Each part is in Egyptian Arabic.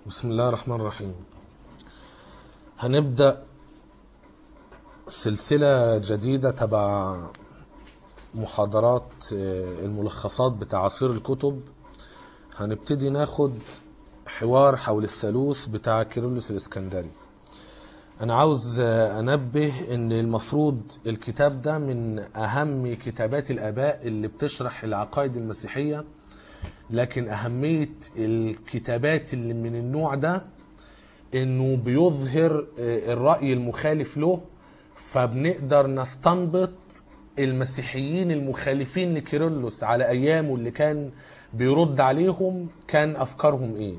بسم الله الرحمن الرحيم هنبدأ سلسلة جديدة تبع محاضرات آه، الملخصات بتاع عصير الكتب هنبتدي ناخد حوار حول الثالوث بتاع كيرلس الاسكندري انا عاوز آه، انبه ان المفروض الكتاب ده من اهم كتابات الاباء اللي بتشرح العقائد المسيحيه لكن أهمية الكتابات اللي من النوع ده إنه بيظهر آه، الرأي المخالف له فبنقدر نستنبط المسيحيين المخالفين لكيرلس على أيامه اللي كان بيرد عليهم كان أفكارهم إيه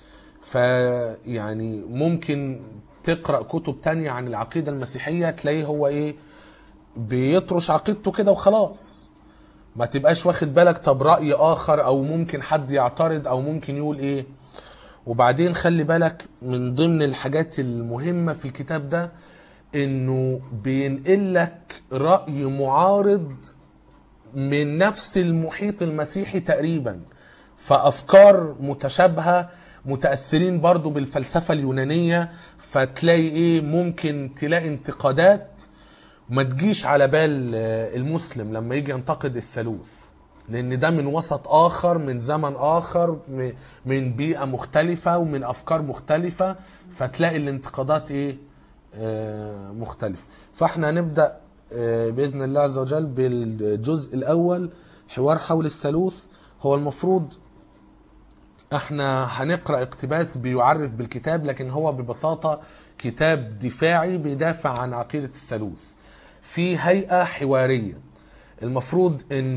فيعني ممكن تقرأ كتب تانية عن العقيدة المسيحية تلاقيه هو إيه بيطرش عقيدته كده وخلاص ما تبقاش واخد بالك طب رأي آخر أو ممكن حد يعترض أو ممكن يقول إيه وبعدين خلي بالك من ضمن الحاجات المهمة في الكتاب ده إنه بينقل لك رأي معارض من نفس المحيط المسيحي تقريبا فأفكار متشابهة متأثرين برضو بالفلسفة اليونانية فتلاقي إيه ممكن تلاقي انتقادات ما تجيش على بال آه، المسلم لما يجي ينتقد الثالوث لان ده من وسط اخر من زمن اخر م- من بيئه مختلفه ومن افكار مختلفه فتلاقي الانتقادات ايه آه، مختلفه فاحنا هنبدا آه، باذن الله عز وجل بالجزء الاول حوار حول الثالوث هو المفروض احنا هنقرا اقتباس بيعرف بالكتاب لكن هو ببساطه كتاب دفاعي بيدافع عن عقيده الثالوث في هيئه حواريه المفروض ان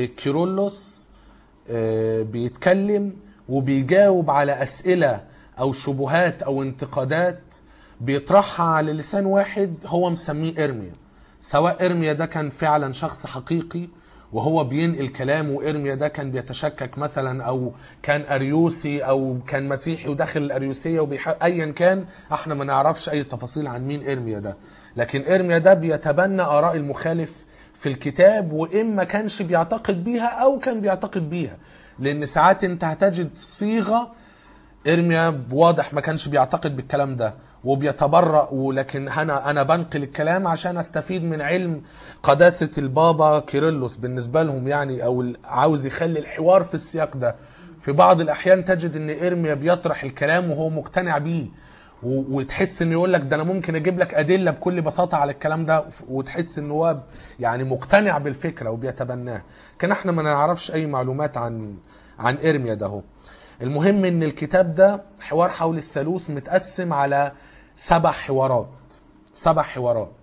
كيرلس آه، بيتكلم وبيجاوب على اسئله او شبهات او انتقادات بيطرحها على لسان واحد هو مسميه ارميا سواء ارميا ده كان فعلا شخص حقيقي وهو بينقل كلام وارميا ده كان بيتشكك مثلا او كان اريوسي او كان مسيحي وداخل الاريوسيه وبيح... ايا كان احنا ما نعرفش اي تفاصيل عن مين ارميا ده لكن ارميا ده بيتبنى اراء المخالف في الكتاب واما كانش بيعتقد بيها او كان بيعتقد بيها لان ساعات انت هتجد صيغه ارميا واضح ما كانش بيعتقد بالكلام ده وبيتبرأ ولكن انا انا بنقل الكلام عشان استفيد من علم قداسه البابا كيرلس بالنسبه لهم يعني او ال- عاوز يخلي الحوار في السياق ده في بعض الاحيان تجد ان ارميا بيطرح الكلام وهو مقتنع بيه و- وتحس انه يقول لك ده انا ممكن اجيب لك ادله بكل بساطه على الكلام ده وتحس ان هو يعني مقتنع بالفكره وبيتبناها كان احنا ما نعرفش اي معلومات عن عن ارميا ده هو المهم ان الكتاب ده حوار حول الثالوث متقسم على سبع حوارات سبع حوارات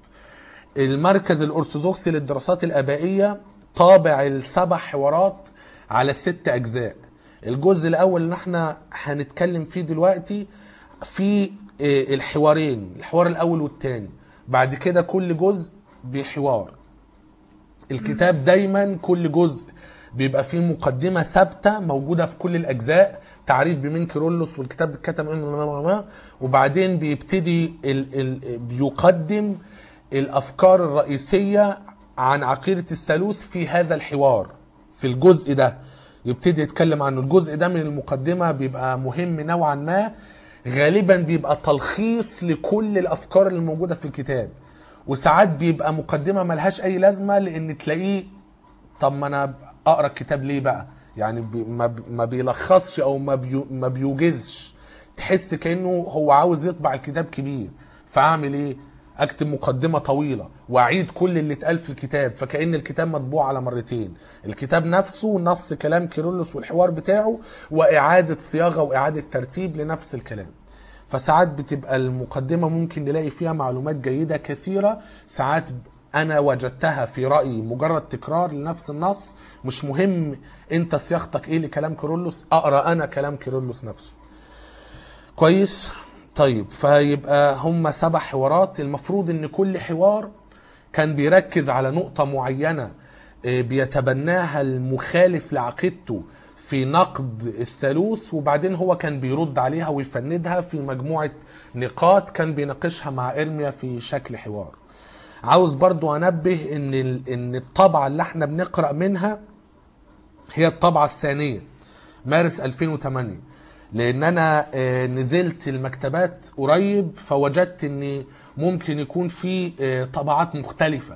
المركز الارثوذكسي للدراسات الابائيه طابع السبع حوارات على ست اجزاء الجزء الاول اللي احنا هنتكلم فيه دلوقتي في آه، الحوارين الحوار الاول والثاني بعد كده كل جزء بحوار الكتاب دايما كل جزء بيبقى فيه مقدمة ثابتة موجودة في كل الأجزاء تعريف بمين كيرلس والكتاب اتكتب إن وبعدين بيبتدي ال ال بيقدم الأفكار الرئيسية عن عقيدة الثالوث في هذا الحوار في الجزء ده يبتدي يتكلم عنه الجزء ده من المقدمة بيبقى مهم نوعا ما غالبا بيبقى تلخيص لكل الأفكار اللي موجودة في الكتاب وساعات بيبقى مقدمة ملهاش أي لازمة لأن تلاقيه طب ما انا اقرا الكتاب ليه بقى يعني بي ما, بي- ما بيلخصش او ما, بيو ما بيوجزش تحس كانه هو عاوز يطبع الكتاب كبير فاعمل ايه اكتب مقدمه طويله واعيد كل اللي اتقال في الكتاب فكان الكتاب مطبوع على مرتين الكتاب نفسه نص كلام كيرلس والحوار بتاعه واعاده صياغه واعاده ترتيب لنفس الكلام فساعات بتبقى المقدمة ممكن نلاقي فيها معلومات جيدة كثيرة ساعات أنا وجدتها في رأيي مجرد تكرار لنفس النص مش مهم أنت صياغتك إيه لكلام كيرلس أقرأ أنا كلام كيرلس نفسه كويس طيب فيبقى هم سبع حوارات المفروض ان كل حوار كان بيركز على نقطة معينة آه، بيتبناها المخالف لعقيدته في نقد الثالوث وبعدين هو كان بيرد عليها ويفندها في مجموعة نقاط كان بيناقشها مع إرميا في شكل حوار عاوز برضو أنبه إن ال- إن الطبعة اللي احنا بنقرأ منها هي الطبعة الثانية مارس 2008 لان انا آه، نزلت المكتبات قريب فوجدت ان ممكن يكون في آه، طبعات مختلفة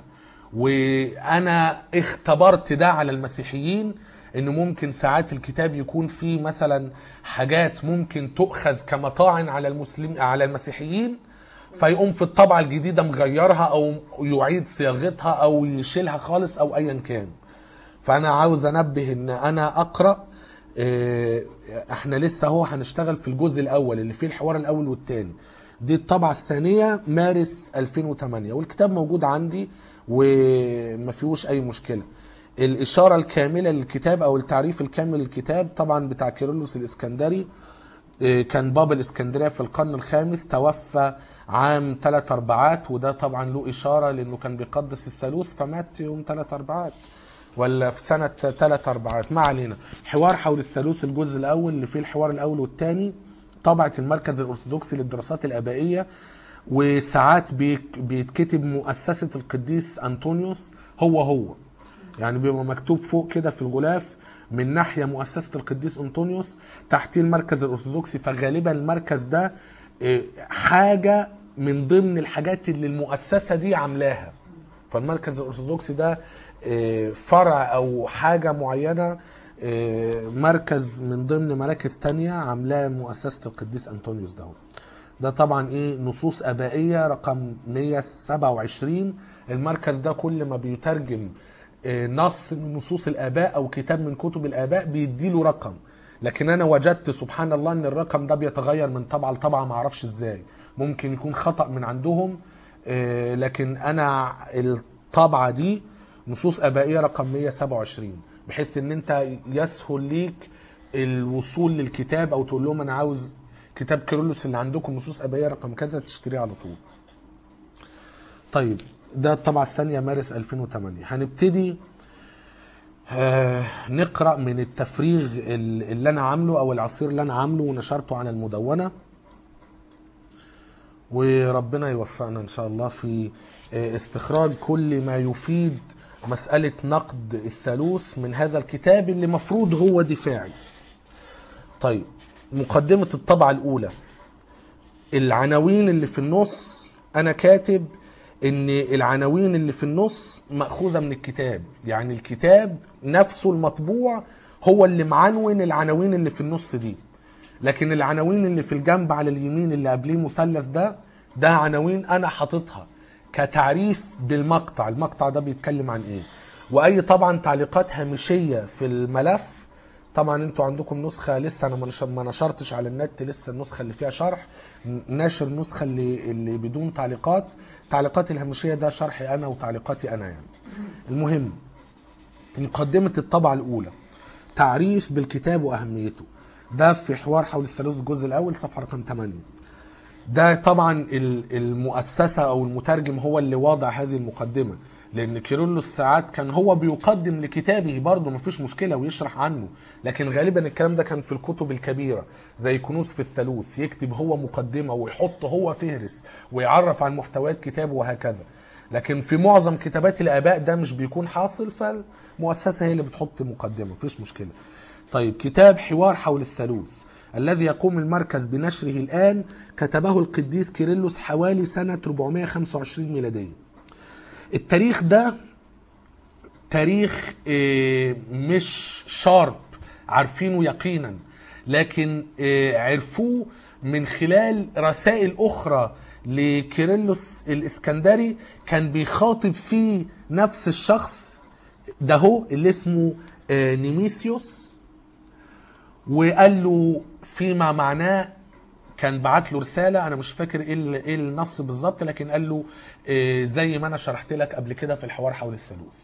وانا اختبرت ده على المسيحيين ان ممكن ساعات الكتاب يكون فيه مثلا حاجات ممكن تؤخذ كمطاعن على المسلم على المسيحيين فيقوم في الطبعة الجديدة مغيرها او يعيد صياغتها او يشيلها خالص او ايا كان فانا عاوز انبه ان انا اقرا آه، احنا لسه هو هنشتغل في الجزء الاول اللي فيه الحوار الاول والثاني دي الطبعة الثانية مارس 2008 والكتاب موجود عندي وما فيهوش اي مشكلة الاشارة الكاملة للكتاب او التعريف الكامل للكتاب طبعا بتاع كيرلس الاسكندري آه، كان بابا الاسكندريه في القرن الخامس توفى عام 3 ارباعات وده طبعا له اشاره لانه كان بيقدس الثالوث فمات يوم 3 ارباعات ولا في سنه 3 ارباعات ما علينا حوار حول الثالوث الجزء الاول اللي فيه الحوار الاول والثاني طبعه المركز الارثوذكسي للدراسات الابائيه وساعات بيك- بيتكتب مؤسسه القديس انطونيوس هو هو يعني بيبقى مكتوب فوق كده في الغلاف من ناحيه مؤسسه القديس انطونيوس تحتيه المركز الارثوذكسي فغالبا المركز ده آه، حاجه من ضمن الحاجات اللي المؤسسه دي عاملاها فالمركز الارثوذكسي ده آه، فرع او حاجه معينه آه، مركز من ضمن مراكز تانية عاملاه مؤسسه القديس انطونيوس ده ده طبعا ايه نصوص ابائيه رقم 127 المركز ده كل ما بيترجم آه، نص من نصوص الاباء او كتاب من كتب الاباء بيديله رقم لكن انا وجدت سبحان الله ان الرقم ده بيتغير من طبعه لطبعه ما اعرفش ازاي ممكن يكون خطا من عندهم آه، لكن انا الطبعه دي نصوص ابائيه رقم 127 بحيث ان انت يسهل ليك الوصول للكتاب او تقول لهم انا عاوز كتاب كيرلس اللي عندكم نصوص ابائيه رقم كذا تشتريه على طول طيب ده الطبعة الثانية مارس 2008 هنبتدي آه نقرأ من التفريغ ال- اللي أنا عامله أو العصير اللي أنا عامله ونشرته على المدونة وربنا يوفقنا إن شاء الله في آه استخراج كل ما يفيد مسألة نقد الثالوث من هذا الكتاب اللي مفروض هو دفاعي طيب مقدمة الطبعة الأولى العناوين اللي في النص انا كاتب ان العناوين اللي في النص مأخوذة من الكتاب يعني الكتاب نفسه المطبوع هو اللي معنون العناوين اللي في النص دي لكن العناوين اللي في الجنب على اليمين اللي قبليه مثلث ده ده عناوين انا حاططها كتعريف بالمقطع المقطع ده بيتكلم عن ايه واي طبعا تعليقات هامشية في الملف طبعا انتوا عندكم نسخه لسه انا ما نش- ما نشرتش على النت لسه النسخه اللي فيها شرح ن- ناشر النسخه اللي اللي بدون تعليقات تعليقات الهامشيه ده شرحي انا وتعليقاتي انا يعني المهم مقدمه الطبعه الاولى تعريف بالكتاب واهميته ده في حوار حول الثالوث الجزء الاول صفحه رقم 8 ده طبعا ال- المؤسسه او المترجم هو اللي واضع هذه المقدمه لان كيرلس ساعات كان هو بيقدم لكتابه برضه مفيش مشكله ويشرح عنه لكن غالبا الكلام ده كان في الكتب الكبيره زي كنوز في الثالوث يكتب هو مقدمه ويحط هو فهرس ويعرف عن محتويات كتابه وهكذا لكن في معظم كتابات الاباء ده مش بيكون حاصل فالمؤسسه هي اللي بتحط مقدمه مفيش مشكله طيب كتاب حوار حول الثالوث الذي يقوم المركز بنشره الآن كتبه القديس كيرلس حوالي سنة 425 ميلادية التاريخ ده تاريخ آه، مش شارب عارفينه يقينا لكن آه، عرفوه من خلال رسائل أخرى لكيرلس الإسكندري كان بيخاطب فيه نفس الشخص ده هو اللي اسمه آه، نيميسيوس وقال له فيما معناه كان بعت له رساله انا مش فاكر ايه ال- ايه النص بالظبط لكن قال له إيه زي ما انا شرحت لك قبل كده في الحوار حول الثالوث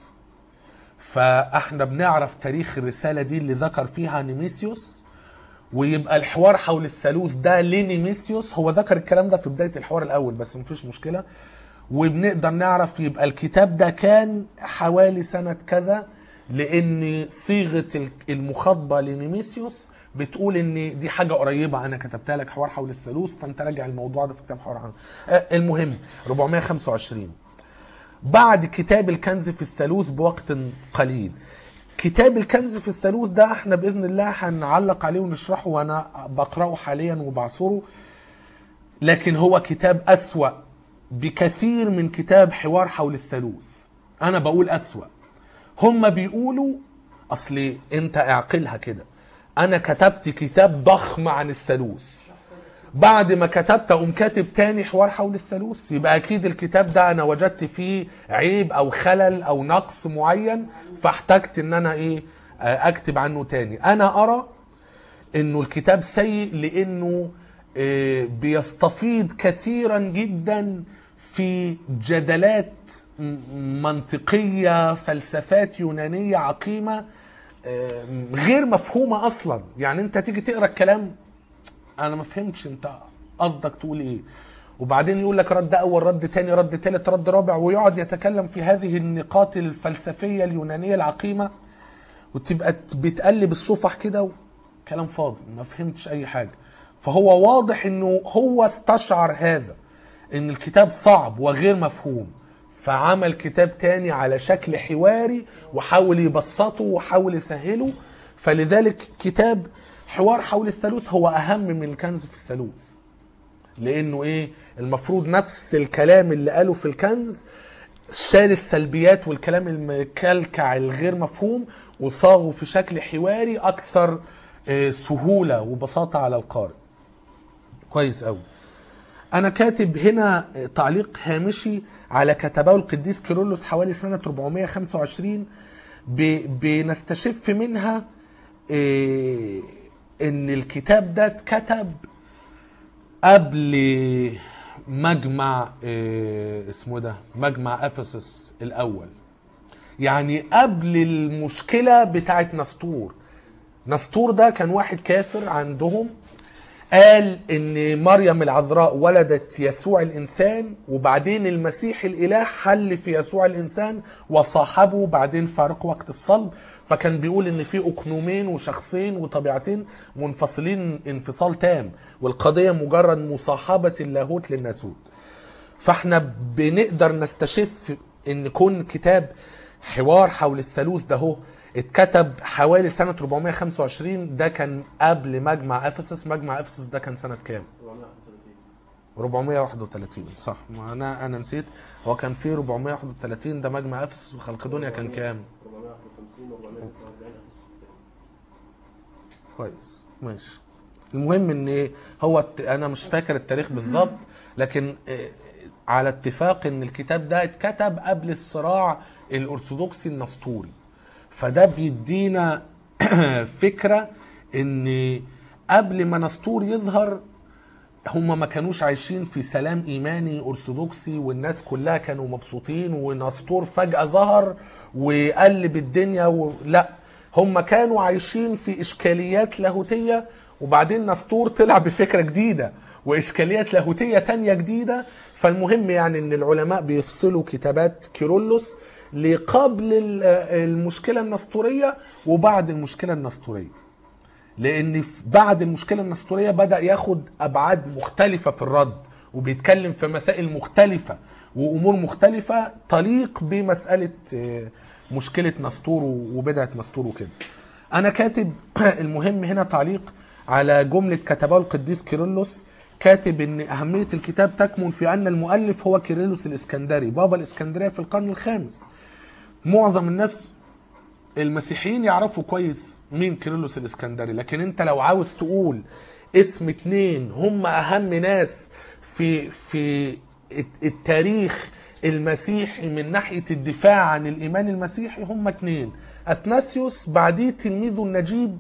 فاحنا بنعرف تاريخ الرساله دي اللي ذكر فيها نيميسيوس ويبقى الحوار حول الثالوث ده لنيميسيوس هو ذكر الكلام ده في بدايه الحوار الاول بس مفيش مشكله وبنقدر نعرف يبقى الكتاب ده كان حوالي سنه كذا لان صيغه ال- المخاطبه لنيميسيوس بتقول ان دي حاجه قريبه انا كتبتها لك حوار حول الثالوث فانت راجع الموضوع ده في كتاب حوار عن آه، المهم 425 بعد كتاب الكنز في الثالوث بوقت قليل كتاب الكنز في الثالوث ده احنا باذن الله هنعلق عليه ونشرحه وانا بقراه حاليا وبعصره لكن هو كتاب اسوا بكثير من كتاب حوار حول الثالوث انا بقول اسوا هم بيقولوا اصل انت اعقلها كده انا كتبت كتاب ضخم عن الثالوث بعد ما كتبت اقوم كاتب تاني حوار حول الثالوث يبقى اكيد الكتاب ده انا وجدت فيه عيب او خلل او نقص معين فاحتجت ان انا ايه آه، اكتب عنه تاني انا ارى انه الكتاب سيء لانه آه، بيستفيض كثيرا جدا في جدلات م- منطقية فلسفات يونانية عقيمة آه، غير مفهومة اصلا يعني انت تيجي تقرا الكلام انا ما فهمتش انت قصدك تقول ايه وبعدين يقول لك رد اول رد تاني رد تالت رد رابع ويقعد يتكلم في هذه النقاط الفلسفيه اليونانيه العقيمه وتبقى ت- بتقلب الصفح كده كلام فاضي ما فهمتش اي حاجه فهو واضح انه هو استشعر هذا ان الكتاب صعب وغير مفهوم فعمل كتاب تاني على شكل حواري وحاول يبسطه وحاول يسهله فلذلك كتاب حوار حول الثالوث هو اهم من الكنز في الثالوث لانه ايه المفروض نفس الكلام اللي قاله في الكنز شال السلبيات والكلام المكلكع الغير مفهوم وصاغه في شكل حواري اكثر آه، سهوله وبساطه على القارئ كويس قوي انا كاتب هنا تعليق هامشي على كتبه القديس كيرلس حوالي سنه 425 ب- بنستشف منها إيه، ان الكتاب ده اتكتب قبل مجمع إيه، اسمه ده مجمع افسس الاول يعني قبل المشكله بتاعت نسطور نسطور ده كان واحد كافر عندهم قال ان مريم العذراء ولدت يسوع الانسان وبعدين المسيح الاله حل في يسوع الانسان وصاحبه بعدين فارق وقت الصلب فكان بيقول ان في اقنومين وشخصين وطبيعتين منفصلين انفصال تام والقضيه مجرد مصاحبه اللاهوت للناسوت فاحنا بنقدر نستشف ان كون كتاب حوار حول الثالوث ده هو اتكتب حوالي سنة 425 ده كان قبل مجمع افسس مجمع افسس ده كان سنة كام 431 صح ما انا انا نسيت هو كان في 431 ده مجمع افسس وخلقدونيا كان كام 451 449 كويس ماشي المهم ان إيه، هو الت- انا مش فاكر التاريخ بالظبط لكن آه، على اتفاق ان الكتاب ده اتكتب قبل الصراع الارثوذكسي النسطوري فده بيدينا فكره ان قبل ما نسطور يظهر هم ما كانوش عايشين في سلام ايماني ارثوذكسي والناس كلها كانوا مبسوطين ونسطور فجاه ظهر وقلب الدنيا و... لا هم كانوا عايشين في اشكاليات لاهوتيه وبعدين نسطور طلع بفكره جديده واشكاليات لاهوتيه تانية جديده فالمهم يعني ان العلماء بيفصلوا كتابات كيرلس لقبل ال- المشكله النسطوريه وبعد المشكله النسطوريه لان في- بعد المشكله النسطوريه بدا ياخد ابعاد مختلفه في الرد وبيتكلم في مسائل مختلفه وامور مختلفه تليق بمساله آه، مشكله نسطور وبدعه نسطور وكده انا كاتب المهم هنا تعليق على جمله كتبه القديس كيرلس كاتب ان اهميه الكتاب تكمن في ان المؤلف هو كيرلس الاسكندري بابا الاسكندريه في القرن الخامس معظم الناس المسيحيين يعرفوا كويس مين كيرلس الاسكندري لكن انت لو عاوز تقول اسم اتنين هم اهم ناس في في الت- التاريخ المسيحي من ناحية الدفاع عن الإيمان المسيحي هم اتنين أثناسيوس بعديه تلميذه النجيب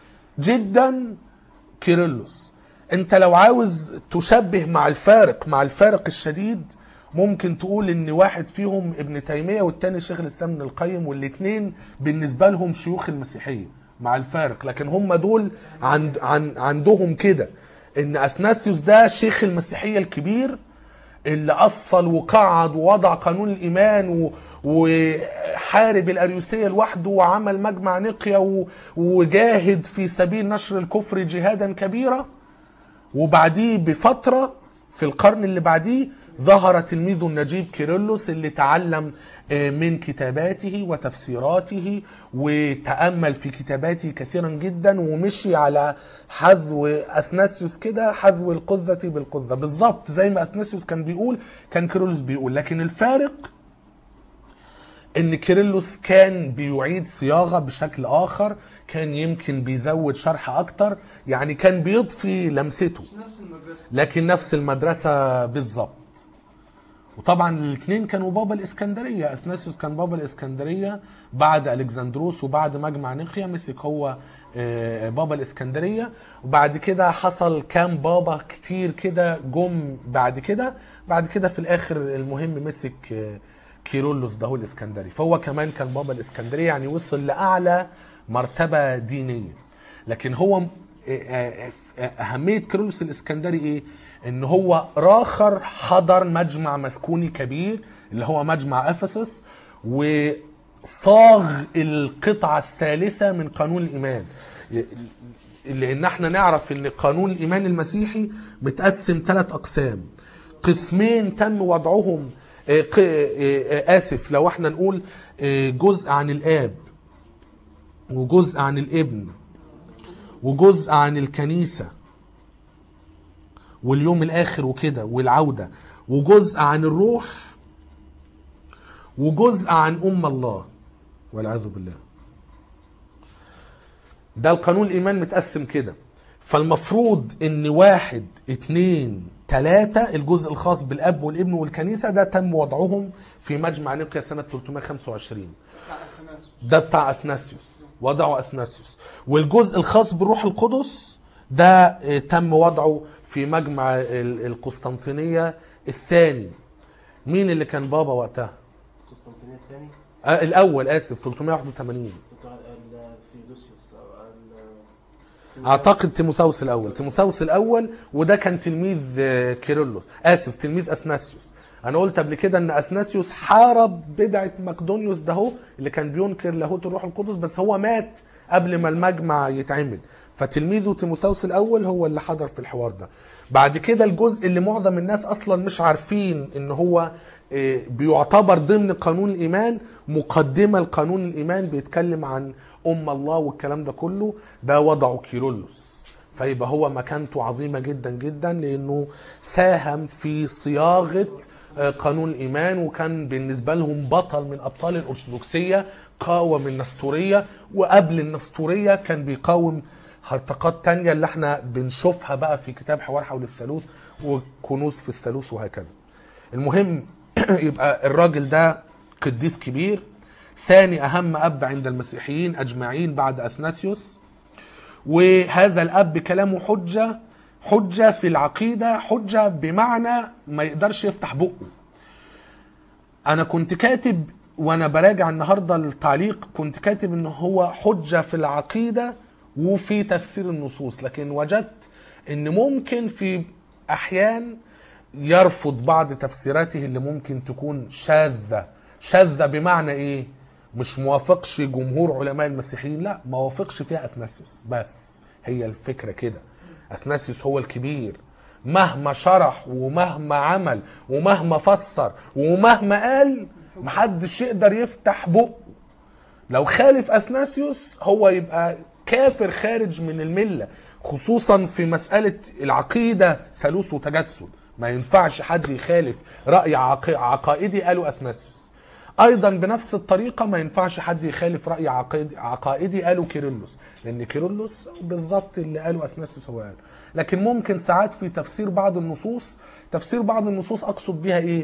جدا كيرلس انت لو عاوز تشبه مع الفارق مع الفارق الشديد ممكن تقول ان واحد فيهم ابن تيمية والتاني شيخ الاسلام ابن القيم والاتنين بالنسبة لهم شيوخ المسيحية مع الفارق لكن هم دول عند عن عندهم كده ان اثناسيوس ده شيخ المسيحية الكبير اللي أصل وقعد ووضع قانون الإيمان و... وحارب الأريوسية لوحده وعمل مجمع نقيا و... وجاهد في سبيل نشر الكفر جهادا كبيرا وبعديه بفترة في القرن اللي بعديه ظهر تلميذه النجيب كيرلس اللي تعلم آه، من كتاباته وتفسيراته وتأمل في كتاباته كثيرا جدا ومشي على حذو أثناسيوس كده حذو القذة بالقذة بالظبط زي ما أثناسيوس كان بيقول كان كيرلس بيقول لكن الفارق ان كيرلس كان بيعيد صياغه بشكل اخر كان يمكن بيزود شرح اكتر يعني كان بيضفي لمسته مش نفس المدرسه لكن نفس المدرسه بالظبط وطبعا الاثنين كانوا بابا الاسكندريه اثناسيوس كان بابا الاسكندريه بعد الكسندروس وبعد مجمع نقيا مسك هو آه، بابا الاسكندريه وبعد كده حصل كام بابا كتير كده جم بعد كده بعد كده في الاخر المهم مسك آه، كيرلس ده هو الاسكندري فهو كمان كان بابا الاسكندريه يعني وصل لاعلى مرتبه دينيه لكن هو آه، آه، آه، اهميه كيرلس الاسكندري ايه ان هو راخر حضر مجمع مسكوني كبير اللي هو مجمع افسس وصاغ القطعه الثالثه من قانون الايمان لان احنا نعرف ان قانون الايمان المسيحي متقسم ثلاث اقسام قسمين تم وضعهم آه، ق- آه، آه، اسف لو احنا نقول آه، جزء عن الاب وجزء عن الابن وجزء عن الكنيسه واليوم الاخر وكده والعوده وجزء عن الروح وجزء عن ام الله والعياذ بالله ده القانون الايمان متقسم كده فالمفروض ان واحد اتنين تلاتة الجزء الخاص بالاب والابن والكنيسة ده تم وضعهم في مجمع نقيا سنة 325 بتاع اثناسيوس ده بتاع اثناسيوس وضعه اثناسيوس والجزء الخاص بالروح القدس ده آه، تم وضعه في مجمع ال- القسطنطينية الثاني مين اللي كان بابا وقتها قسطنطينية الثاني آه الاول اسف 381 بتاع الثيودوسيوس او ال- اعتقد تيموثاوس الاول تيموثاوس الاول وده كان تلميذ آه، كيرلس اسف تلميذ اثناسيوس انا قلت قبل كده ان اثناسيوس حارب بدعه مقدونيوس ده هو اللي كان بينكر لاهوت الروح القدس بس هو مات قبل ما المجمع يتعمل فتلميذه تيموثاوس الاول هو اللي حضر في الحوار ده بعد كده الجزء اللي معظم الناس اصلا مش عارفين ان هو آه، بيعتبر ضمن قانون الايمان مقدمه لقانون الايمان بيتكلم عن ام الله والكلام ده كله ده وضعه كيرلس فيبقى هو مكانته عظيمه جدا جدا لانه ساهم في صياغه آه، قانون الايمان وكان بالنسبه لهم بطل من ابطال الارثوذكسيه قاوم النسطوريه وقبل النسطوريه كان بيقاوم هرطقات تانية اللي احنا بنشوفها بقى في كتاب حوار حول الثالوث وكنوز في الثالوث وهكذا المهم يبقى الراجل ده قديس كبير ثاني اهم اب عند المسيحيين اجمعين بعد اثناسيوس وهذا الاب كلامه حجه حجه في العقيده حجه بمعنى ما يقدرش يفتح بقه انا كنت كاتب وانا براجع النهارده التعليق كنت كاتب ان هو حجه في العقيده وفي تفسير النصوص لكن وجدت ان ممكن في احيان يرفض بعض تفسيراته اللي ممكن تكون شاذه شاذه بمعنى ايه مش موافقش جمهور علماء المسيحيين لا ما وافقش فيها اثناسيوس بس هي الفكره كده اثناسيوس هو الكبير مهما شرح ومهما عمل ومهما فسر ومهما قال محدش يقدر يفتح بقه لو خالف اثناسيوس هو يبقى كافر خارج من المله خصوصا في مساله العقيده ثالوث وتجسد ما ينفعش حد يخالف راي عق- عقائدي قاله اثناسيوس ايضا بنفس الطريقه ما ينفعش حد يخالف راي عقائدي عقائدي قاله كيرلس لان كيرلس بالظبط اللي قاله اثناسيوس هو قاله لكن ممكن ساعات في تفسير بعض النصوص تفسير بعض النصوص اقصد بيها ايه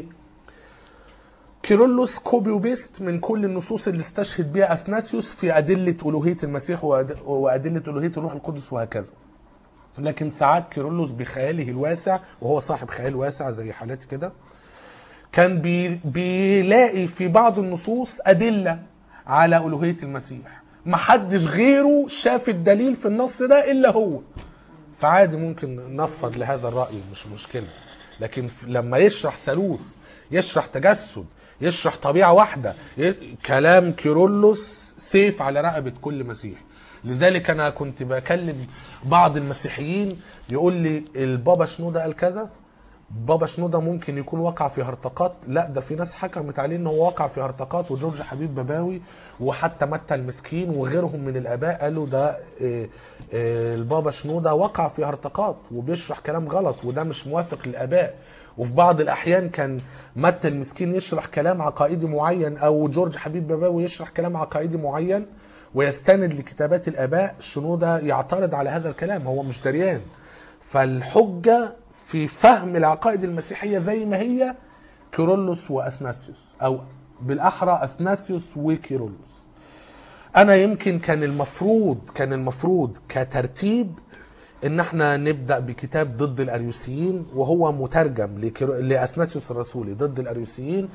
كيرلس كوبي وبيست من كل النصوص اللي استشهد بها اثناسيوس في ادله الوهيه المسيح وأد- وادله الوهيه الروح القدس وهكذا لكن ساعات كيرلس بخياله الواسع وهو صاحب خيال واسع زي حالاتي كده كان بي بيلاقي في بعض النصوص أدلة على ألوهية المسيح محدش غيره شاف الدليل في النص ده إلا هو فعادي ممكن نفض لهذا الرأي مش مشكلة لكن ف- لما يشرح ثالوث يشرح تجسد يشرح طبيعة واحدة ي... كلام كيرلس سيف على رقبة كل مسيح لذلك أنا كنت بكلم بعض المسيحيين يقول لي البابا شنودة قال كذا بابا شنودة ممكن يكون وقع في هرطقات لا ده في ناس حكمت عليه ان هو وقع في هرطقات وجورج حبيب بباوي وحتى متى المسكين وغيرهم من الاباء قالوا ده إيه، إيه، البابا شنودة وقع في هرطقات وبيشرح كلام غلط وده مش موافق للاباء وفي بعض الاحيان كان متى المسكين يشرح كلام عقائدي معين او جورج حبيب بباوي يشرح كلام عقائدي معين ويستند لكتابات الاباء شنودة يعترض على هذا الكلام هو مش دريان فالحجة في فهم العقائد المسيحية زي ما هي كيرلس وأثناسيوس أو بالأحرى أثناسيوس وكيرلس أنا يمكن كان المفروض كان المفروض كترتيب إن احنا نبدأ بكتاب ضد الأريوسيين وهو مترجم لكيرو... لأثناسيوس الرسولي ضد الأريوسيين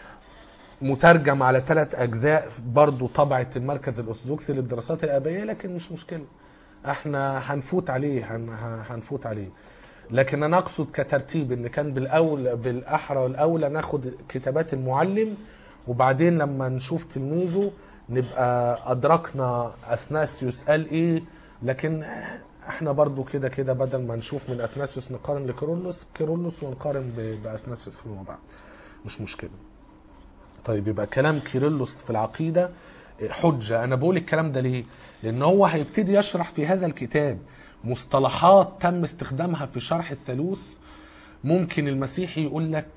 مترجم على ثلاث أجزاء برضو طبعة المركز الأرثوذكسي للدراسات الآبائية لكن مش مشكلة احنا هنفوت عليه هن... هنفوت عليه لكن انا اقصد كترتيب ان كان بالاول بالاحرى والاولى ناخد كتابات المعلم وبعدين لما نشوف تلميذه نبقى ادركنا اثناسيوس قال ايه لكن احنا برضو كده كده بدل ما نشوف من اثناسيوس نقارن لكيرلس كيرلس ونقارن ب- باثناسيوس فيما بعد مش مشكله طيب يبقى كلام كيرلس في العقيدة حجة أنا بقول الكلام ده ليه؟ لأن هو هيبتدي يشرح في هذا الكتاب مصطلحات تم استخدامها في شرح الثالوث ممكن المسيحي يقول لك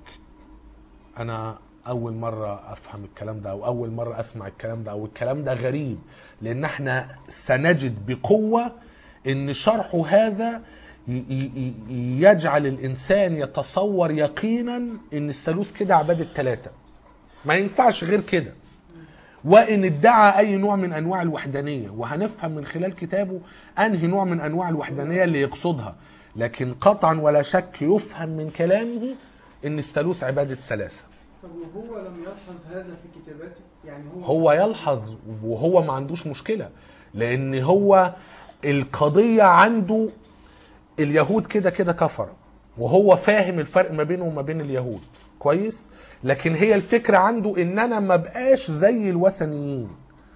أنا أول مرة أفهم الكلام ده أو أول مرة أسمع الكلام ده أو الكلام ده غريب لأن احنا سنجد بقوة إن شرحه هذا ي- ي- ي- يجعل الإنسان يتصور يقينا إن الثالوث كده عبادة ثلاثة ما ينفعش غير كده وان ادعى اي نوع من انواع الوحدانيه وهنفهم من خلال كتابه انهي نوع من انواع الوحدانيه اللي يقصدها لكن قطعا ولا شك يفهم من كلامه ان الثالوث عباده ثلاثه طب وهو لم يلحظ هذا في كتاباته يعني هو هو يلحظ وهو ما عندوش مشكله لان هو القضيه عنده اليهود كده كده كفر وهو فاهم الفرق ما بينه وما بين اليهود كويس لكن هي الفكره عنده ان انا ما بقاش زي الوثنيين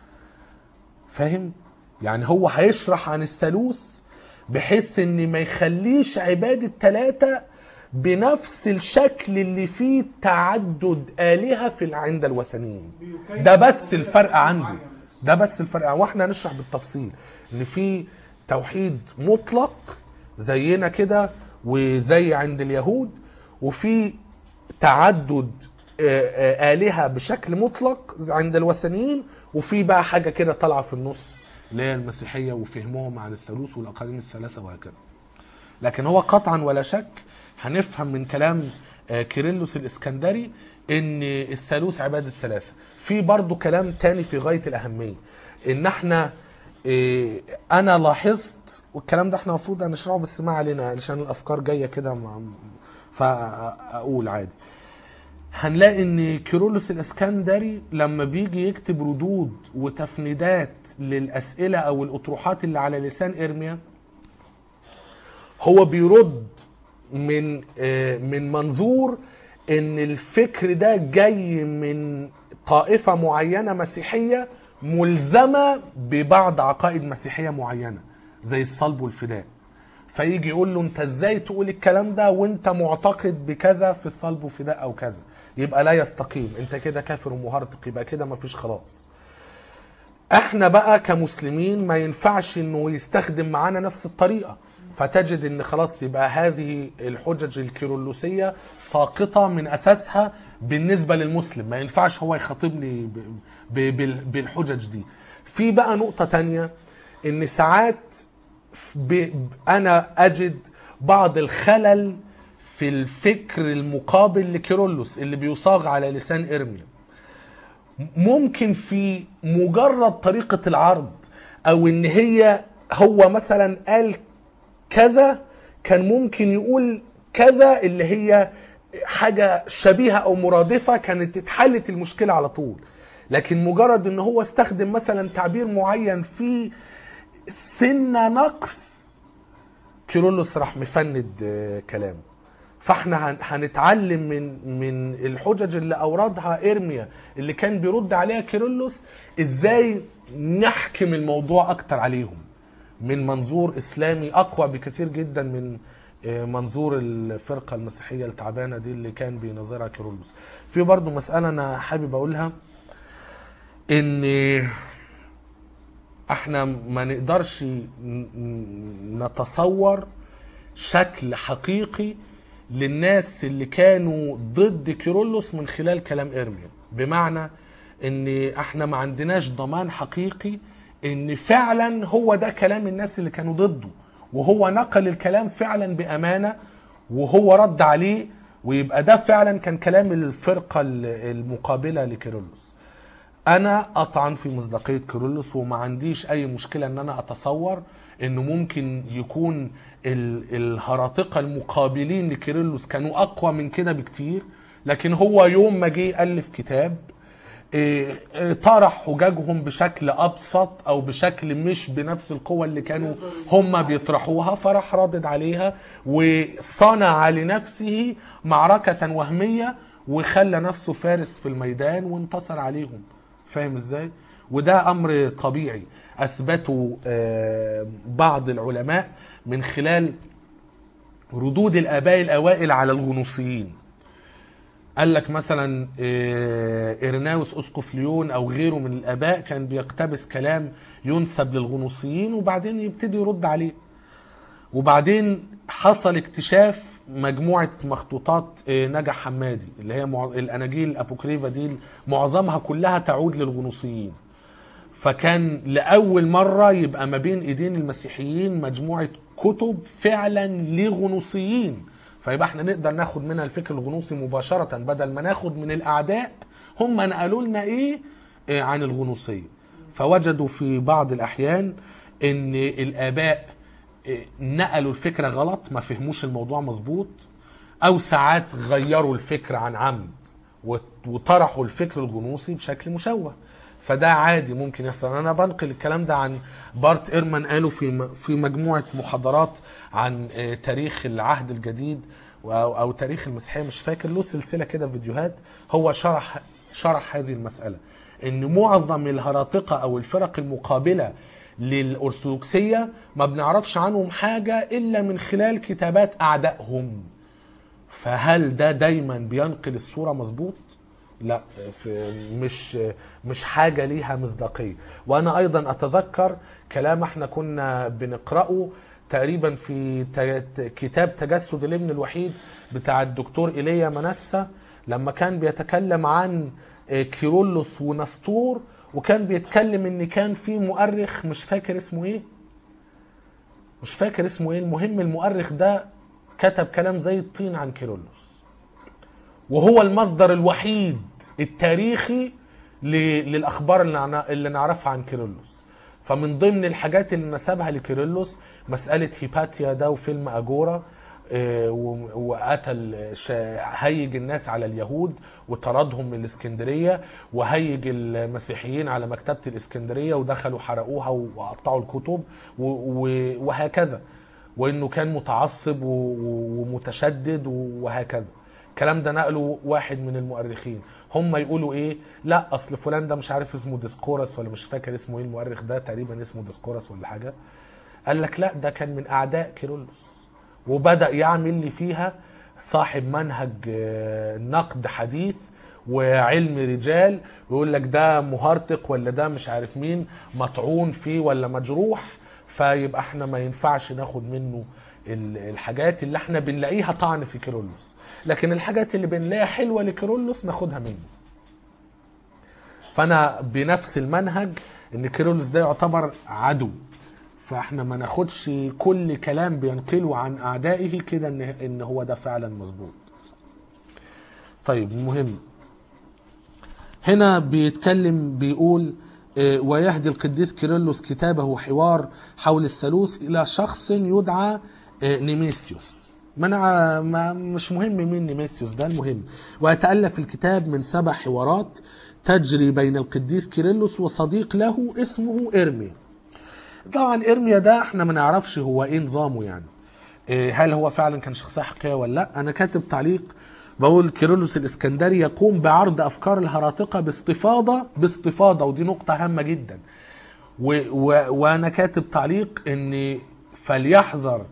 فاهم يعني هو هيشرح عن الثالوث بحيث ان ما يخليش عباده ثلاثه بنفس الشكل اللي فيه تعدد الهه في عند الوثنيين بيكيف ده بس موجودة الفرق في عنده معين بس. ده بس الفرق واحنا هنشرح بالتفصيل ان في توحيد مطلق زينا كده وزي عند اليهود وفي تعدد آه، آه، آلهة بشكل مطلق عند الوثنيين وفي بقى حاجة كده طالعة في النص اللي هي المسيحية وفهمهم عن الثالوث والأقاليم الثلاثة وهكذا لكن هو قطعا ولا شك هنفهم من كلام آه، كيرلس الاسكندري ان الثالوث عباده ثلاثه في برضو كلام تاني في غايه الاهميه ان احنا آه، انا لاحظت والكلام ده احنا المفروض هنشرحه بس ما علينا علشان الافكار جايه كده مع- فاقول عادي هنلاقي ان كيرلس الاسكندري لما بيجي يكتب ردود وتفنيدات للاسئله او الاطروحات اللي على لسان ارميا هو بيرد من آه، من منظور ان الفكر ده جاي من طائفه معينه مسيحيه ملزمه ببعض عقائد مسيحيه معينه زي الصلب والفداء فيجي يقول له انت ازاي تقول الكلام ده وانت معتقد بكذا في الصلب وفداء او كذا يبقى لا يستقيم انت كده كافر ومهرطق يبقى كده مفيش خلاص احنا بقى كمسلمين ما ينفعش انه يستخدم معانا نفس الطريقه فتجد ان خلاص يبقى هذه الحجج الكيرلسيه ساقطه من اساسها بالنسبه للمسلم ما ينفعش هو يخاطبني ب- ب- بال- بالحجج دي في بقى نقطه تانية ان ساعات ب... انا اجد بعض الخلل في الفكر المقابل لكيرلس اللي بيصاغ على لسان ارميا ممكن في مجرد طريقة العرض او ان هي هو مثلا قال كذا كان ممكن يقول كذا اللي هي حاجة شبيهة او مرادفة كانت اتحلت المشكلة على طول لكن مجرد ان هو استخدم مثلا تعبير معين في سنة نقص كيرلس راح مفند آه، كلامه فاحنا هن- هنتعلم من من الحجج اللي اوردها ارميا اللي كان بيرد عليها كيرلس ازاي نحكم الموضوع اكتر عليهم من منظور اسلامي اقوى بكثير جدا من آه، منظور الفرقة المسيحية التعبانة دي اللي كان بينظرها كيرلس في برضو مسألة أنا حابب أقولها إن احنا ما نقدرش ن- ن- نتصور شكل حقيقي للناس اللي كانوا ضد كيرلس من خلال كلام ارميا بمعنى ان احنا ما عندناش ضمان حقيقي ان فعلا هو ده كلام الناس اللي كانوا ضده وهو نقل الكلام فعلا بامانه وهو رد عليه ويبقى ده فعلا كان كلام الفرقه ال- المقابله لكيرلس انا اطعن في مصداقيه كيرلس وما عنديش اي مشكله ان انا اتصور انه ممكن يكون ال- الهراطقه المقابلين لكيرلس كانوا اقوى من كده بكتير لكن هو يوم ما جه الف كتاب إيه، إيه، طرح حججهم بشكل ابسط او بشكل مش بنفس القوه اللي كانوا هم بيطرحوها فراح ردد عليها وصنع لنفسه معركه وهميه وخلى نفسه فارس في الميدان وانتصر عليهم فاهم ازاي وده امر طبيعي اثبته آه، بعض العلماء من خلال ردود الاباء الاوائل على الغنوصيين قال لك مثلا آه، إرناوس أسقف ليون أو غيره من الآباء كان بيقتبس كلام ينسب للغنوصيين وبعدين يبتدي يرد عليه وبعدين حصل اكتشاف مجموعة مخطوطات آه، نجا حمادي اللي هي مع... الأناجيل الأبوكريفا دي معظمها كلها تعود للغنوصيين فكان لأول مرة يبقى ما بين إيدين المسيحيين مجموعة كتب فعلا لغنوصيين فيبقى احنا نقدر ناخد منها الفكر الغنوصي مباشرة بدل ما ناخد من الأعداء هم نقلوا لنا إيه آه، عن الغنوصية فوجدوا في بعض الأحيان إن الآباء آه، نقلوا الفكرة غلط ما فهموش الموضوع مظبوط أو ساعات غيروا الفكرة عن عمد وت- وطرحوا الفكر الغنوصي بشكل مشوه فده عادي ممكن يحصل انا بنقل الكلام ده عن بارت ايرمان قاله في م- في مجموعه محاضرات عن آه، تاريخ العهد الجديد او او تاريخ المسيحيه مش فاكر له سلسله كده فيديوهات هو شرح شرح هذه المساله ان معظم الهراطقه او الفرق المقابله للارثوذكسيه ما بنعرفش عنهم حاجه الا من خلال كتابات اعدائهم فهل ده دايما بينقل الصوره مظبوط لا في مش مش حاجه ليها مصداقيه وانا ايضا اتذكر كلام احنا كنا بنقراه تقريبا في ت- كتاب تجسد الابن الوحيد بتاع الدكتور ايليا منسى لما كان بيتكلم عن كيرلس ونسطور وكان بيتكلم ان كان في مؤرخ مش فاكر اسمه ايه مش فاكر اسمه ايه المهم المؤرخ ده كتب كلام زي الطين عن كيرلس وهو المصدر الوحيد التاريخي ل- للاخبار اللي نع- اللي نعرفها عن كيرلس فمن ضمن الحاجات اللي نسبها لكيرلس مساله هيباتيا ده وفيلم اجورا آه، و- وقتل شا- هيج الناس على اليهود وطردهم من الاسكندريه وهيج المسيحيين على مكتبه الاسكندريه ودخلوا حرقوها وقطعوا الكتب و- و- وهكذا وانه كان متعصب و- و- ومتشدد وهكذا الكلام ده نقله واحد من المؤرخين هم يقولوا ايه لا اصل فلان ده مش عارف اسمه ديسكورس ولا مش فاكر اسمه ايه المؤرخ ده تقريبا اسمه ديسكورس ولا حاجه قال لك لا ده كان من اعداء كيرلس وبدا يعمل لي فيها صاحب منهج آه، نقد حديث وعلم رجال ويقول لك ده مهرطق ولا ده مش عارف مين مطعون فيه ولا مجروح فيبقى احنا ما ينفعش ناخد منه ال- الحاجات اللي احنا بنلاقيها طعن في كيرلس لكن الحاجات اللي بنلاقيها حلوه لكيرلس ناخدها منه فانا بنفس المنهج ان كيرلس ده يعتبر عدو فاحنا ما ناخدش كل كلام بينقله عن اعدائه كده ان ان هو ده فعلا مظبوط طيب المهم هنا بيتكلم بيقول آه، ويهدي القديس كيرلس كتابه حوار حول الثالوث الى شخص يدعى آه، نيميسيوس منع ما مش مهم مين نيميسيوس ده المهم ويتالف الكتاب من سبع حوارات تجري بين القديس كيرلس وصديق له اسمه ارميا طبعا ارميا ده احنا ما نعرفش هو ايه نظامه يعني إيه، هل هو فعلا كان شخصيه حقيقيه ولا لا انا كاتب تعليق بقول كيرلس الاسكندري يقوم بعرض افكار الهراطقه باستفاضه باستفاضه ودي نقطه هامه جدا و و وانا كاتب تعليق ان فليحذر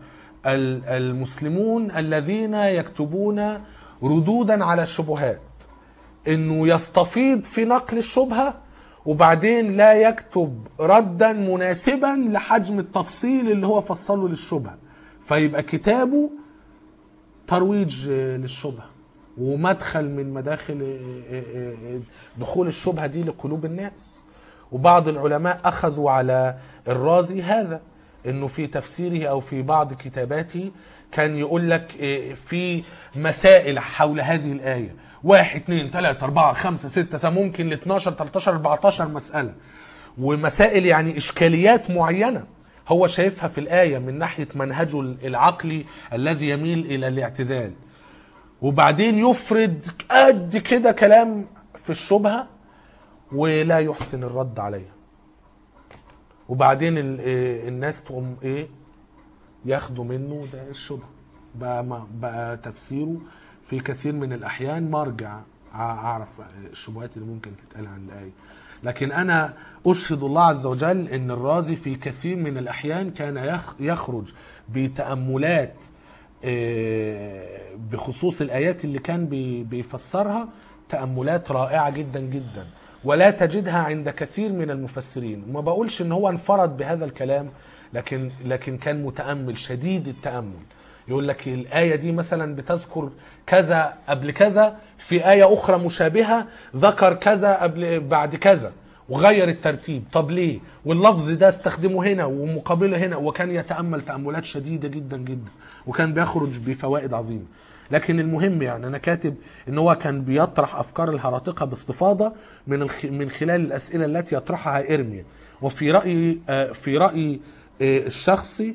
ال- المسلمون الذين يكتبون ردودا على الشبهات انه يستفيض في نقل الشبهه وبعدين لا يكتب ردا مناسبا لحجم التفصيل اللي هو فصله للشبهه فيبقى كتابه ترويج آه، للشبهه ومدخل من مداخل آه، آه، آه، دخول الشبهه دي لقلوب الناس وبعض العلماء اخذوا على الرازي هذا انه في تفسيره او في بعض كتاباته كان يقول لك آه، في مسائل حول هذه الايه واحد اثنين ثلاثة أربعة خمسة ستة سبعة ممكن ل 12 13 14 مسألة ومسائل يعني إشكاليات معينة هو شايفها في الآية من ناحية منهجه العقلي الذي يميل إلى الاعتزال وبعدين يفرد قد كده كلام في الشبهة ولا يحسن الرد عليها وبعدين ال- إيه الناس تقوم ايه ياخدوا منه ده الشبهة بقى, ما- بقى تفسيره في كثير من الأحيان مرجع ع- أعرف الشبهات اللي ممكن تتقال عن الآية لكن أنا أشهد الله عز وجل أن الرازي في كثير من الأحيان كان يخ- يخرج بتأملات آه، بخصوص الآيات اللي كان بي- بيفسرها تأملات رائعة جدا جدا ولا تجدها عند كثير من المفسرين ما بقولش ان هو انفرد بهذا الكلام لكن لكن كان متأمل شديد التأمل يقول لك الآية دي مثلا بتذكر كذا قبل كذا في آية أخرى مشابهة ذكر كذا قبل بعد كذا وغير الترتيب طب ليه واللفظ ده استخدمه هنا ومقابله هنا وكان يتأمل تأملات شديدة جدا جدا وكان بيخرج بفوائد عظيمة لكن المهم يعني انا كاتب ان هو كان بيطرح افكار الهراطقه باستفاضه من الخ... من خلال الاسئله التي يطرحها ارميا وفي رايي آه، في رايي آه، الشخصي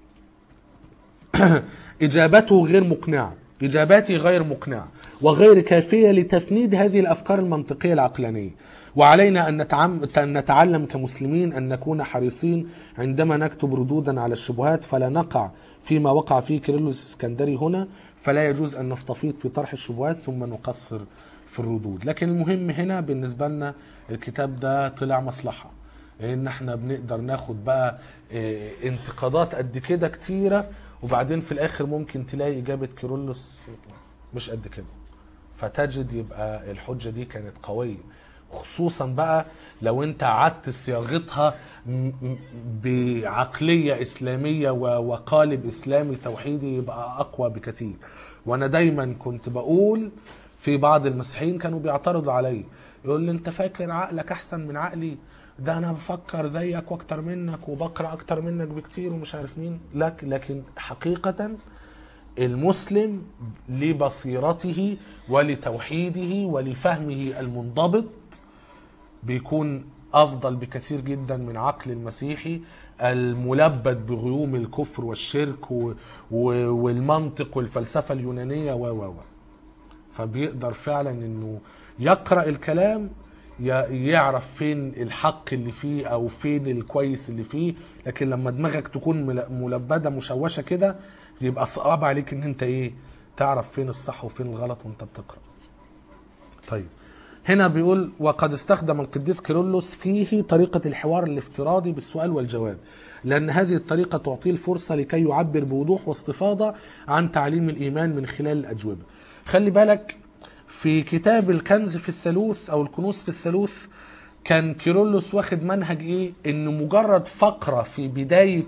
اجابته غير مقنعه اجاباتي غير مقنعه وغير كافيه لتفنيد هذه الافكار المنطقيه العقلانيه وعلينا ان نتعم... أن نتعلم كمسلمين ان نكون حريصين عندما نكتب ردودا على الشبهات فلا نقع فيما وقع فيه كيرلس الاسكندري هنا فلا يجوز ان نستفيض في طرح الشبهات ثم نقصر في الردود لكن المهم هنا بالنسبه لنا الكتاب ده طلع مصلحه ان احنا بنقدر ناخد بقى اه، انتقادات قد كده كتيره وبعدين في الاخر ممكن تلاقي اجابه كيرلس مش قد كده فتجد يبقى الحجه دي كانت قويه خصوصا بقى لو انت قعدت صياغتها م- م- بعقليه اسلاميه و- وقالب اسلامي توحيدي يبقى اقوى بكثير وانا دايما كنت بقول في بعض المسيحيين كانوا بيعترضوا علي يقول لي انت فاكر عقلك احسن من عقلي ده انا بفكر زيك واكتر منك وبقرا اكتر منك بكتير ومش عارف مين لك لكن حقيقه المسلم لبصيرته ولتوحيده ولفهمه المنضبط بيكون افضل بكثير جدا من عقل المسيحي الملبد بغيوم الكفر والشرك و... و... والمنطق والفلسفه اليونانيه و و و فبيقدر فعلا انه يقرا الكلام ي- يعرف فين الحق اللي فيه او فين الكويس اللي فيه لكن لما دماغك تكون مل- ملبده مشوشه كده يبقى صعب عليك ان انت ايه تعرف فين الصح وفين الغلط وانت بتقرا طيب هنا بيقول وقد استخدم القديس كيرلس فيه طريقة الحوار الافتراضي بالسؤال والجواب لأن هذه الطريقة تعطيه الفرصة لكي يعبر بوضوح واستفاضة عن تعليم الإيمان من خلال الأجوبة خلي بالك في كتاب الكنز في الثالوث أو الكنوز في الثالوث كان كيرلس واخد منهج إيه إنه مجرد فقرة في بداية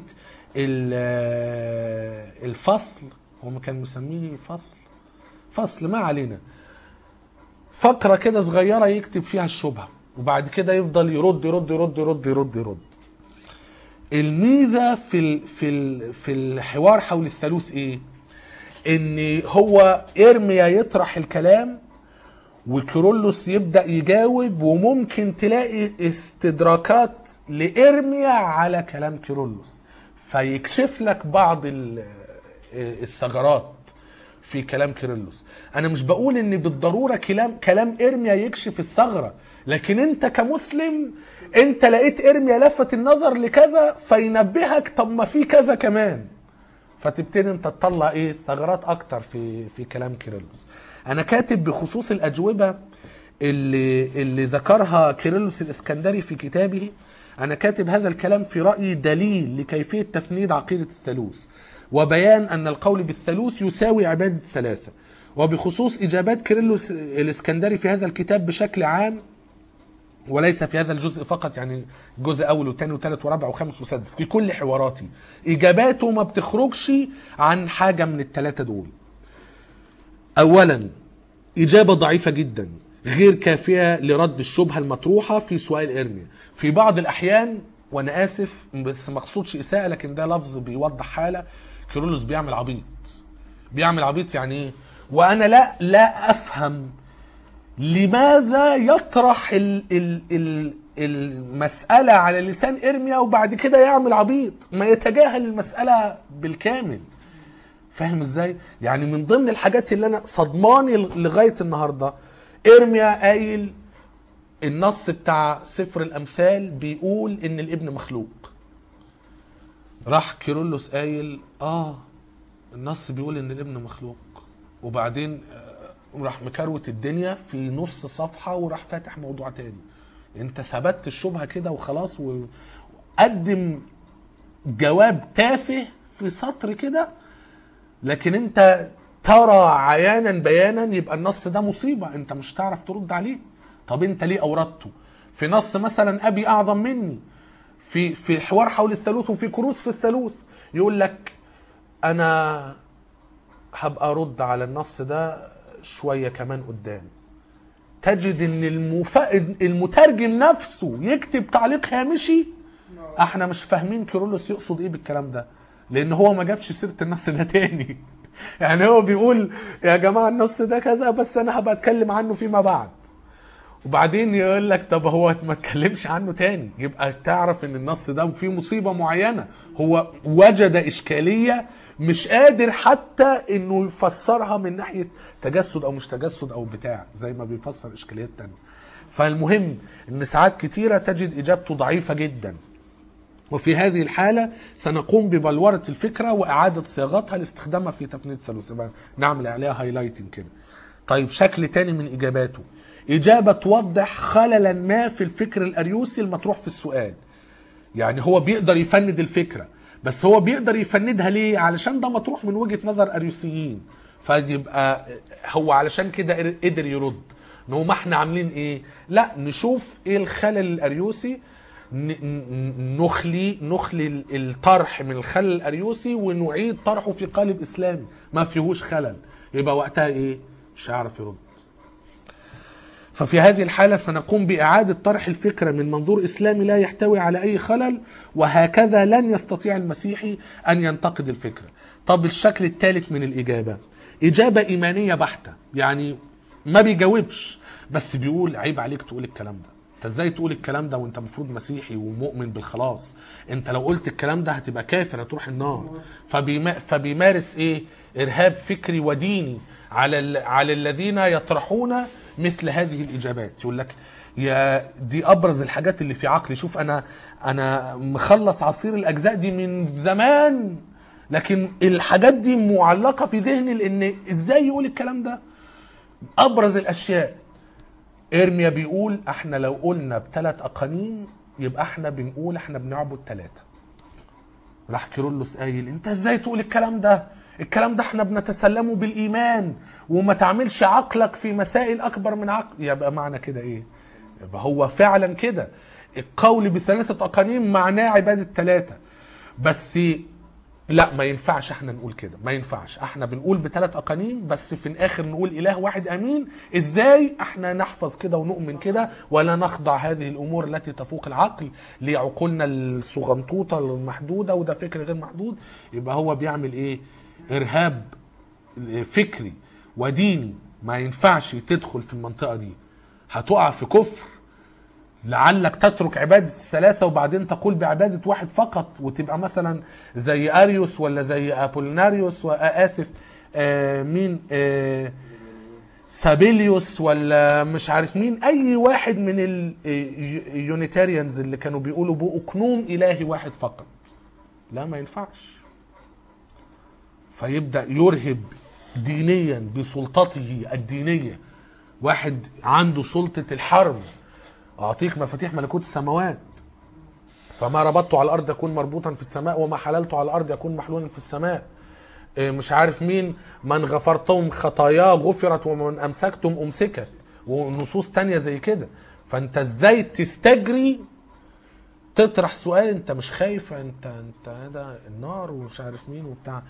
ال- الفصل هو ما كان مسميه فصل فصل ما علينا فقره كده صغيره يكتب فيها الشبهه وبعد كده يفضل يرد يرد يرد يرد يرد يرد الميزه في ال في ال في الحوار حول الثالوث ايه ان هو ارميا يطرح الكلام وكيرلس يبدا يجاوب وممكن تلاقي استدراكات لارميا على كلام كيرلس فيكشف لك بعض ال- الثغرات في كلام كيرلس انا مش بقول ان بالضروره كلام كلام ارميا يكشف الثغره لكن انت كمسلم انت لقيت ارميا لفت النظر لكذا فينبهك طب ما في كذا كمان فتبتدي انت تطلع ايه ثغرات اكتر في في كلام كيرلس انا كاتب بخصوص الاجوبه اللي اللي ذكرها كيرلس الاسكندري في كتابه انا كاتب هذا الكلام في رايي دليل لكيفيه تفنيد عقيده الثالوث وبيان أن القول بالثالوث يساوي عبادة ثلاثة وبخصوص إجابات كيرلس الإسكندري في هذا الكتاب بشكل عام وليس في هذا الجزء فقط يعني جزء اول وثاني وثالث ورابع وخامس وسادس في كل حواراتي اجاباته ما بتخرجش عن حاجه من الثلاثه دول اولا اجابه ضعيفه جدا غير كافيه لرد الشبهه المطروحه في سؤال ارميا في بعض الاحيان وانا اسف بس ما اقصدش اساءه لكن ده لفظ بيوضح حاله كيرلس بيعمل عبيط بيعمل عبيط يعني ايه وانا لا لا افهم لماذا يطرح ال ال ال المسألة على لسان إرميا وبعد كده يعمل عبيط ما يتجاهل المسألة بالكامل فاهم ازاي يعني من ضمن الحاجات اللي انا صدماني لغاية النهاردة إرميا قايل النص بتاع سفر الأمثال بيقول إن الابن مخلوق راح كيرلس قايل اه النص بيقول ان الابن مخلوق وبعدين آه، راح مكروت الدنيا في نص صفحة وراح فاتح موضوع تاني انت ثبتت الشبهة كده وخلاص وقدم جواب تافه في سطر كده لكن انت ترى عيانا بيانا يبقى النص ده مصيبة انت مش تعرف ترد عليه طب انت ليه اوردته في نص مثلا ابي اعظم مني في في حوار حول الثالوث وفي كروس في الثالوث يقول لك انا هبقى ارد على النص ده شويه كمان قدام تجد ان المف... المترجم نفسه يكتب تعليق هامشي احنا مش فاهمين كيرلس يقصد ايه بالكلام ده لان هو ما جابش سيره النص ده تاني يعني هو بيقول يا جماعه النص ده كذا بس انا هبقى اتكلم عنه فيما بعد وبعدين يقول لك طب هو ما اتكلمش عنه تاني يبقى تعرف ان النص ده فيه مصيبه معينه هو وجد اشكاليه مش قادر حتى انه يفسرها من ناحيه تجسد او مش تجسد او بتاع زي ما بيفسر اشكاليات تانية فالمهم ان ساعات كتيره تجد اجابته ضعيفه جدا وفي هذه الحالة سنقوم ببلورة الفكرة وإعادة صياغتها لاستخدامها في تفنيد الثالوث يبقى نعمل عليها هايلايتنج كده طيب شكل تاني من إجاباته إجابة توضح خللا ما في الفكر الأريوسي المطروح في السؤال يعني هو بيقدر يفند الفكرة بس هو بيقدر يفندها ليه علشان ده مطروح من وجهة نظر أريوسيين فيبقى هو علشان كده قدر يرد ان هو ما احنا عاملين ايه لا نشوف ايه الخلل الاريوسي ن- ن- نخلي نخلي ال- الطرح من الخلل الاريوسي ونعيد طرحه في قالب اسلامي ما فيهوش خلل يبقى وقتها ايه مش هيعرف يرد ففي هذه الحالة سنقوم بإعادة طرح الفكرة من منظور إسلامي لا يحتوي على أي خلل وهكذا لن يستطيع المسيحي أن ينتقد الفكرة طب الشكل الثالث من الإجابة إجابة إيمانية بحتة يعني ما بيجاوبش بس بيقول عيب عليك تقول الكلام ده انت ازاي تقول الكلام ده وانت المفروض مسيحي ومؤمن بالخلاص انت لو قلت الكلام ده هتبقى كافر هتروح النار فبيما فبيمارس ايه ارهاب فكري وديني على ال... على الذين يطرحون مثل هذه الاجابات يقول لك يا دي ابرز الحاجات اللي في عقلي شوف انا انا مخلص عصير الاجزاء دي من زمان لكن الحاجات دي معلقه في ذهني لان ازاي يقول الكلام ده ابرز الاشياء ارميا بيقول احنا لو قلنا بثلاث اقانيم يبقى احنا بنقول احنا بنعبد ثلاثه راح كيرلس قايل انت ازاي تقول الكلام ده الكلام ده احنا بنتسلمه بالايمان وما تعملش عقلك في مسائل اكبر من عقل يبقى معنى كده ايه يبقى هو فعلا كده القول بثلاثه اقانيم معناه عباده ثلاثه بس لا ما ينفعش احنا نقول كده ما ينفعش احنا بنقول بثلاث اقانيم بس في الاخر نقول اله واحد امين ازاي احنا نحفظ كده ونؤمن كده ولا نخضع هذه الامور التي تفوق العقل لعقولنا الصغنطوطه المحدوده وده فكر غير محدود يبقى هو بيعمل ايه ارهاب فكري وديني ما ينفعش تدخل في المنطقه دي هتقع في كفر لعلك تترك عبادة الثلاثة وبعدين تقول بعبادة واحد فقط وتبقى مثلا زي أريوس ولا زي أبوليناريوس وآسف آه مين آه سابيليوس ولا مش عارف مين أي واحد من اليونيتاريانز اللي كانوا بيقولوا بأقنوم إلهي واحد فقط لا ما ينفعش فيبدأ يرهب دينيا بسلطته الدينية واحد عنده سلطة الحرب أعطيك مفاتيح ملكوت السماوات فما ربطته على الأرض يكون مربوطا في السماء وما حللته على الأرض يكون محلولا في السماء إيه مش عارف مين من غفرتم خطاياه غفرت ومن امسكتم امسكت ونصوص تانية زي كده فانت ازاي تستجري تطرح سؤال انت مش خايف انت انت ده النار ومش عارف مين وبتاع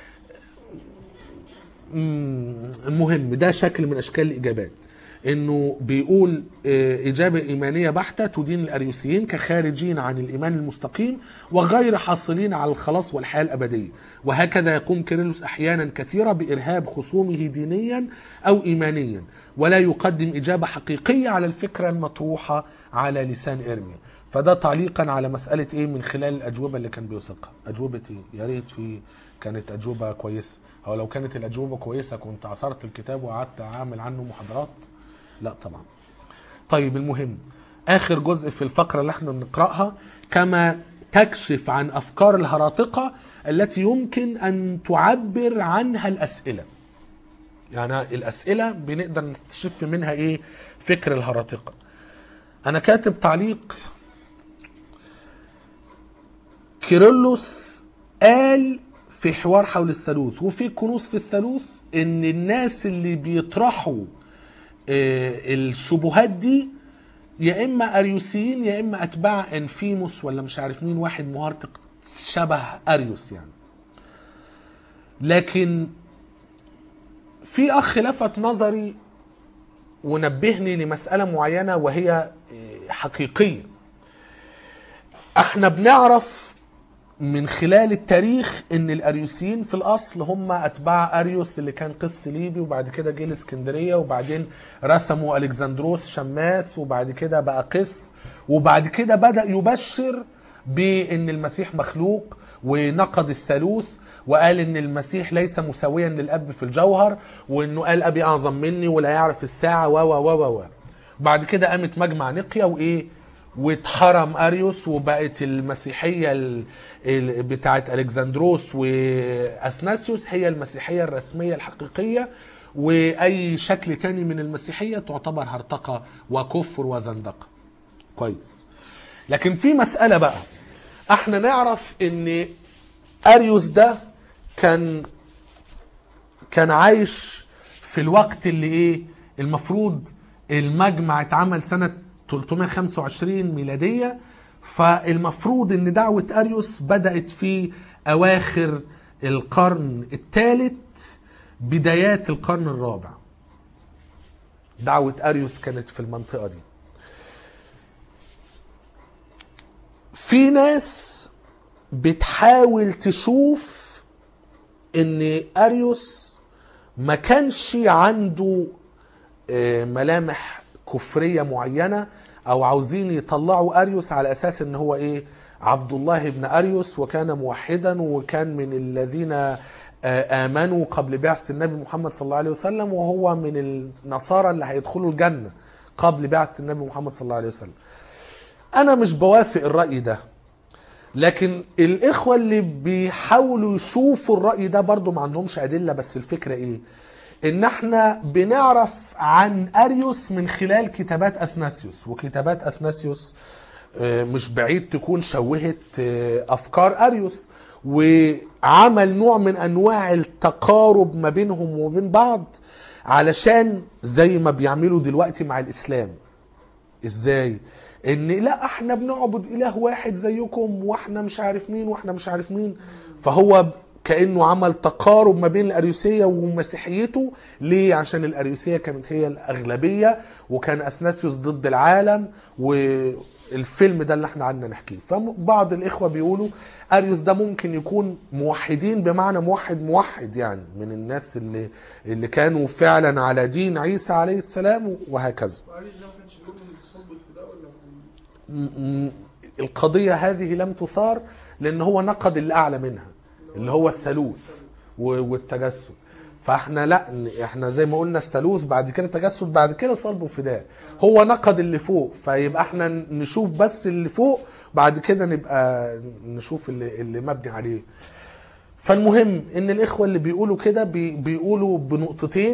مم، المهم ده شكل من اشكال الاجابات انه بيقول آه، اجابه ايمانيه بحته تدين الاريوسيين كخارجين عن الايمان المستقيم وغير حاصلين على الخلاص والحياه الابديه وهكذا يقوم كيرلس احيانا كثيره بارهاب خصومه دينيا او ايمانيا ولا يقدم اجابه حقيقيه على الفكره المطروحه على لسان ارميا فده تعليقا على مساله ايه من خلال الاجوبه اللي كان بيوثقها اجوبه ايه يا ريت في كانت اجوبه كويسه او لو كانت الاجوبه كويسه كنت عصرت الكتاب وقعدت اعمل عنه محاضرات لا طبعا طيب المهم اخر جزء في الفقره اللي احنا بنقراها كما تكشف عن افكار الهراطقه التي يمكن ان تعبر عنها الاسئله يعني الاسئله بنقدر نستشف منها ايه فكر الهراطقه انا كاتب تعليق كيرلس قال في حوار حول الثالوث وفي كنوز في الثالوث ان الناس اللي بيطرحوا آه، الشبهات دي يا اما اريوسيين يا اما اتباع انفيموس ولا مش عارف مين واحد مهرطق شبه اريوس يعني لكن في اخ لفت نظري ونبهني لمساله معينه وهي آه، حقيقيه احنا بنعرف من خلال التاريخ ان الاريوسيين في الاصل هم اتباع اريوس اللي كان قس ليبي وبعد كده جه الاسكندريه وبعدين رسموا الكسندروس شماس وبعد كده بقى قس وبعد كده بدا يبشر بان المسيح مخلوق ونقد الثالوث وقال ان المسيح ليس مساويا للاب في الجوهر وانه قال ابي اعظم مني ولا يعرف الساعه و و و و بعد كده قامت مجمع نقيا وايه واتحرم اريوس وبقت المسيحيه ال- ال- بتاعت الكسندروس واثناسيوس هي المسيحيه الرسميه الحقيقيه واي شكل تاني من المسيحيه تعتبر هرطقه وكفر وزندقه كويس لكن في مساله بقى احنا نعرف ان اريوس ده كان كان عايش في الوقت اللي ايه المفروض المجمع اتعمل سنة 325 ميلادية فالمفروض ان دعوة اريوس بدأت في اواخر القرن الثالث بدايات القرن الرابع دعوة اريوس كانت في المنطقة دي في ناس بتحاول تشوف ان اريوس ما كانش عنده آه، ملامح كفرية معينة او عاوزين يطلعوا اريوس على اساس ان هو ايه عبد الله بن اريوس وكان موحدا وكان من الذين آه، امنوا قبل بعثة النبي محمد صلى الله عليه وسلم وهو من النصارى اللي هيدخلوا الجنة قبل بعثة النبي محمد صلى الله عليه وسلم انا مش بوافق الرأي ده لكن الاخوه اللي بيحاولوا يشوفوا الراي ده برضو ما عندهمش ادله بس الفكره ايه ان احنا بنعرف عن اريوس من خلال كتابات اثناسيوس وكتابات اثناسيوس آه، مش بعيد تكون شوهت آه، افكار اريوس وعمل نوع من انواع التقارب ما بينهم وبين بعض علشان زي ما بيعملوا دلوقتي مع الاسلام ازاي ان لا احنا بنعبد اله واحد زيكم واحنا مش عارف مين واحنا مش عارف مين فهو ب- كانه عمل تقارب ما بين الاريوسيه ومسيحيته ليه عشان الاريوسيه كانت هي الاغلبيه وكان اثناسيوس ضد العالم والفيلم ده اللي احنا قعدنا نحكيه فبعض الاخوه بيقولوا اريوس ده ممكن يكون موحدين بمعنى موحد موحد يعني من الناس اللي اللي كانوا فعلا على دين عيسى عليه السلام وهكذا واريس ده ما كانش بيقول ان الصلب الفداء ولا كان م- م- القضية هذه لم تثار لأن هو نقد اللي أعلى منها اللي هو الثالوث و- والتجسد فاحنا لا ن- احنا زي ما قلنا الثالوث بعد كده تجسد بعد كده صلب وفداء هو نقد اللي فوق فيبقى احنا نشوف بس اللي فوق بعد كده نبقى نشوف اللي, اللي مبني عليه فالمهم ان الاخوه اللي بيقولوا كده بي بيقولوا بنقطتين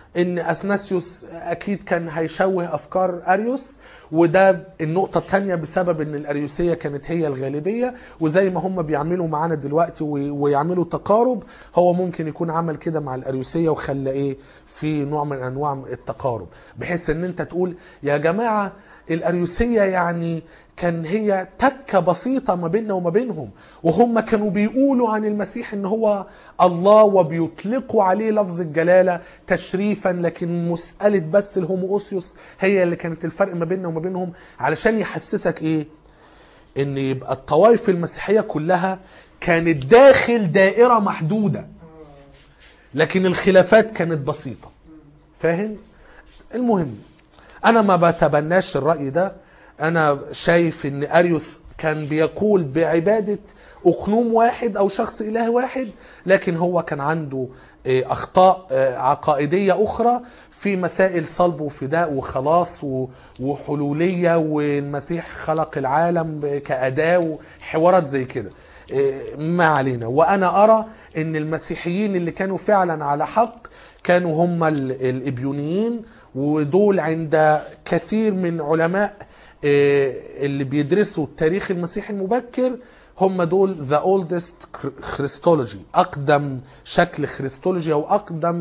ان اثناسيوس اكيد كان هيشوه افكار اريوس وده النقطة الثانية بسبب ان الاريوسية كانت هي الغالبية وزي ما هم بيعملوا معانا دلوقتي وي- ويعملوا تقارب هو ممكن يكون عمل كده مع الاريوسية وخلى ايه في نوع من انواع التقارب بحيث ان انت تقول يا جماعة الاريوسية يعني كان هي تكة بسيطة ما بيننا وما بينهم وهم كانوا بيقولوا عن المسيح ان هو الله وبيطلقوا عليه لفظ الجلالة تشريفا لكن مسألة بس الهوموسيوس هي اللي كانت الفرق ما بيننا وما بينهم علشان يحسسك ايه ان يبقى الطوائف المسيحية كلها كانت داخل دائرة محدودة لكن الخلافات كانت بسيطة فاهم المهم انا ما بتبناش الرأي ده انا شايف ان اريوس كان بيقول بعبادة اقنوم واحد او شخص اله واحد لكن هو كان عنده آه، اخطاء آه، عقائدية اخرى في مسائل صلب وفداء وخلاص و- وحلولية والمسيح خلق العالم كأداة وحوارات زي كده آه، ما علينا وانا ارى ان المسيحيين اللي كانوا فعلا على حق كانوا هم ال- الابيونيين ودول عند كثير من علماء آه، اللي بيدرسوا التاريخ المسيحي المبكر هم دول ذا اولدست خريستولوجي اقدم شكل خريستولوجي او اقدم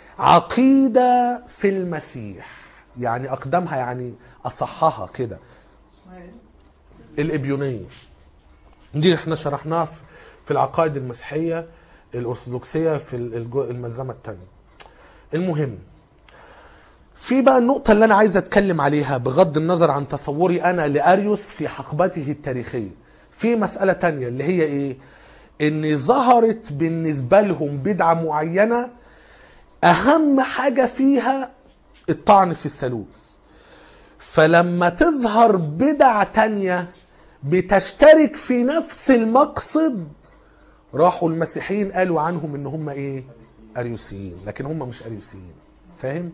عقيده في المسيح يعني اقدمها يعني اصحها كده اسمها ايه؟ الابيونيه دي احنا شرحناها في- في العقائد المسيحيه الارثوذكسيه في الجو- الملزمه الثانيه المهم في بقى النقطة اللي أنا عايز أتكلم عليها بغض النظر عن تصوري أنا لأريوس في حقبته التاريخية في مسألة تانية اللي هي إيه إن ظهرت بالنسبة لهم بدعة معينة أهم حاجة فيها الطعن في الثالوث فلما تظهر بدع تانية بتشترك في نفس المقصد راحوا المسيحيين قالوا عنهم ان هم ايه اريوسيين لكن هم مش اريوسيين فاهم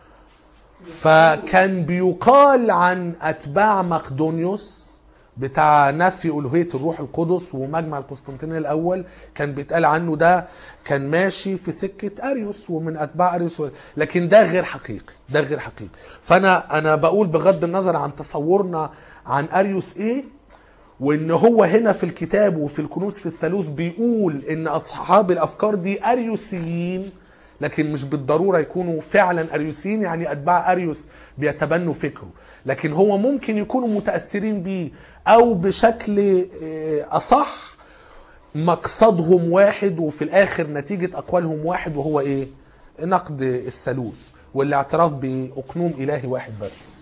فكان بيقال عن اتباع مقدونيوس بتاع نفي الوهيه الروح القدس ومجمع القسطنطينيه الاول كان بيتقال عنه ده كان ماشي في سكه اريوس ومن اتباع اريوس لكن ده غير حقيقي ده غير حقيقي فانا انا بقول بغض النظر عن تصورنا عن اريوس ايه وان هو هنا في الكتاب وفي الكنوز في الثالوث بيقول ان اصحاب الافكار دي اريوسيين لكن مش بالضروره يكونوا فعلا اريوسيين يعني اتباع اريوس بيتبنوا فكره لكن هو ممكن يكونوا متاثرين بيه او بشكل آه، اصح مقصدهم واحد وفي الاخر نتيجه اقوالهم واحد وهو ايه نقد الثالوث والاعتراف باقنوم الهي واحد بس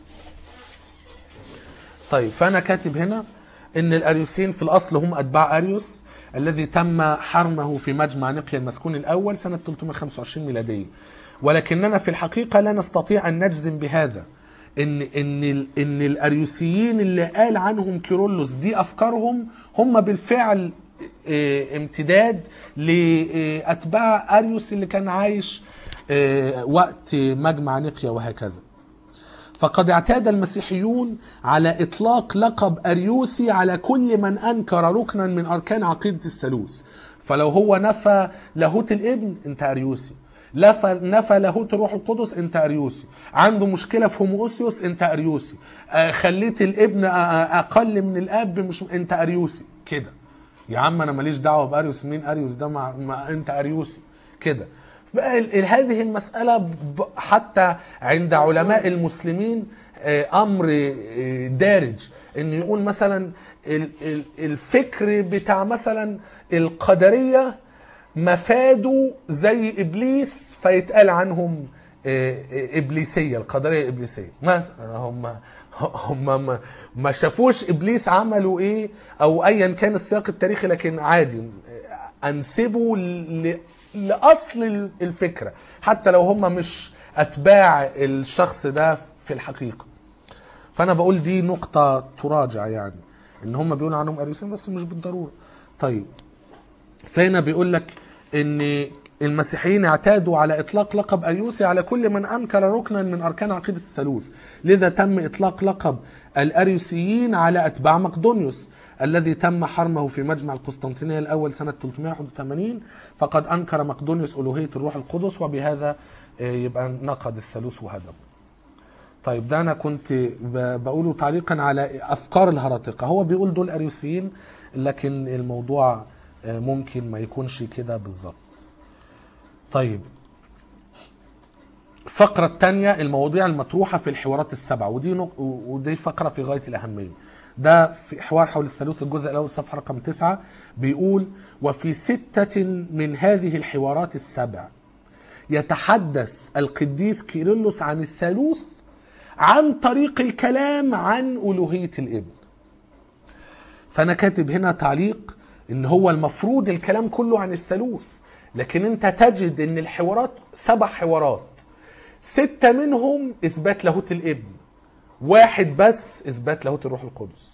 طيب فانا كاتب هنا ان الاريوسيين في الاصل هم اتباع اريوس الذي تم حرمه في مجمع نقيا المسكون الاول سنه 325 ميلاديه ولكننا في الحقيقه لا نستطيع ان نجزم بهذا ان ان ال- ان الاريوسيين اللي قال عنهم كيرلس دي افكارهم هم بالفعل آه، امتداد لاتباع اريوس اللي كان عايش آه، وقت مجمع نقيا وهكذا فقد اعتاد المسيحيون على اطلاق لقب اريوسي على كل من انكر ركنا من اركان عقيده الثالوث فلو هو نفى لاهوت الابن انت اريوسي نفى نفى لاهوت الروح القدس انت اريوسي عنده مشكله في هوموسيوس انت اريوسي آه، خليت الابن آه، آه، اقل من الاب مش انت اريوسي كده يا عم انا ماليش دعوه باريوس مين اريوس ده مع, مع انت اريوسي كده بقى ال- ال- هذه المسألة ب- حتى عند علماء المسلمين آه، أمر آه، دارج إنه يقول مثلا ال- ال- الفكر بتاع مثلا القدرية مفاده زي إبليس فيتقال عنهم آه، آه، إبليسية القدرية إبليسية ما هم هم ما, ما شافوش إبليس عملوا إيه أو أيا كان السياق التاريخي لكن عادي آه، أنسبوا ل- لاصل الفكره حتى لو هم مش اتباع الشخص ده في الحقيقه فانا بقول دي نقطه تراجع يعني ان هم بيقولوا عنهم اريوسيين بس مش بالضروره طيب فهنا بيقول لك ان المسيحيين اعتادوا على اطلاق لقب اريوسي على كل من انكر ركنا من اركان عقيده الثالوث لذا تم اطلاق لقب الاريوسيين على اتباع مقدونيوس الذي تم حرمه في مجمع القسطنطينية الأول سنة 381 فقد أنكر مقدونيوس ألوهية الروح القدس وبهذا آه، يبقى نقد الثالوث وهدمه طيب ده انا كنت ب- بقوله تعليقا على افكار الهرطقه هو بيقول دول اريوسيين لكن الموضوع آه، ممكن ما يكونش كده بالظبط طيب الفقرة الثانية المواضيع المطروحة في الحوارات السبعة ودي نق... ودي فقرة في غاية الأهمية ده في حوار حول الثالوث الجزء الأول صفحة رقم تسعة بيقول وفي ستة من هذه الحوارات السبع يتحدث القديس كيرلس عن الثالوث عن طريق الكلام عن ألوهية الابن فأنا كاتب هنا تعليق إن هو المفروض الكلام كله عن الثالوث لكن أنت تجد إن الحوارات سبع حوارات ستة منهم إثبات لاهوت الابن واحد بس إثبات لاهوت الروح القدس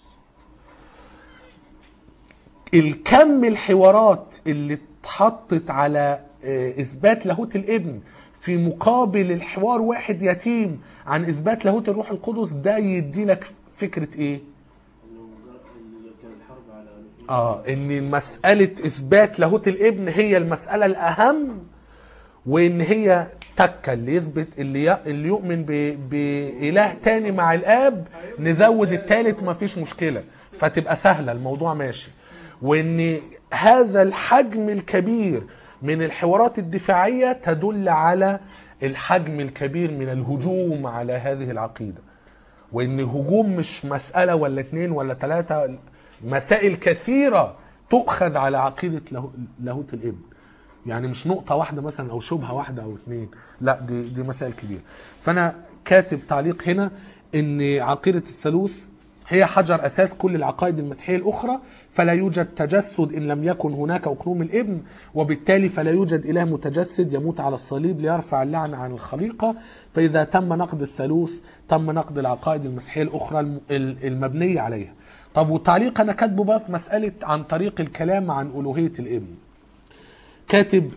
الكم الحوارات اللي اتحطت على آه، اثبات لاهوت الابن في مقابل الحوار واحد يتيم عن اثبات لاهوت الروح القدس ده يدي لك فكره ايه انه اللي كان الحرب على اه ان مساله اثبات لاهوت الابن هي المساله الاهم وان هي تكه اللي يثبت اللي ي... اللي يؤمن ب... باله تاني مع الاب نزود التالت مفيش مشكله فتبقى سهله الموضوع ماشي وان هذا الحجم الكبير من الحوارات الدفاعيه تدل على الحجم الكبير من الهجوم على هذه العقيده وان هجوم مش مساله ولا اتنين ولا تلاته مسائل كثيره تؤخذ على عقيده له- لاهوت الابن يعني مش نقطه واحده مثلا او شبهه واحده او اتنين لا دي دي مسائل كبيره فانا كاتب تعليق هنا ان عقيده الثالوث هي حجر اساس كل العقائد المسيحيه الاخرى فلا يوجد تجسد ان لم يكن هناك اقنوم الابن وبالتالي فلا يوجد اله متجسد يموت على الصليب ليرفع اللعنه عن الخليقه فاذا تم نقد الثالوث تم نقد العقائد المسيحيه الاخرى الم- ال- المبنيه عليها طب والتعليق انا كاتبه بقى في مساله عن طريق الكلام عن الوهيه الابن كاتب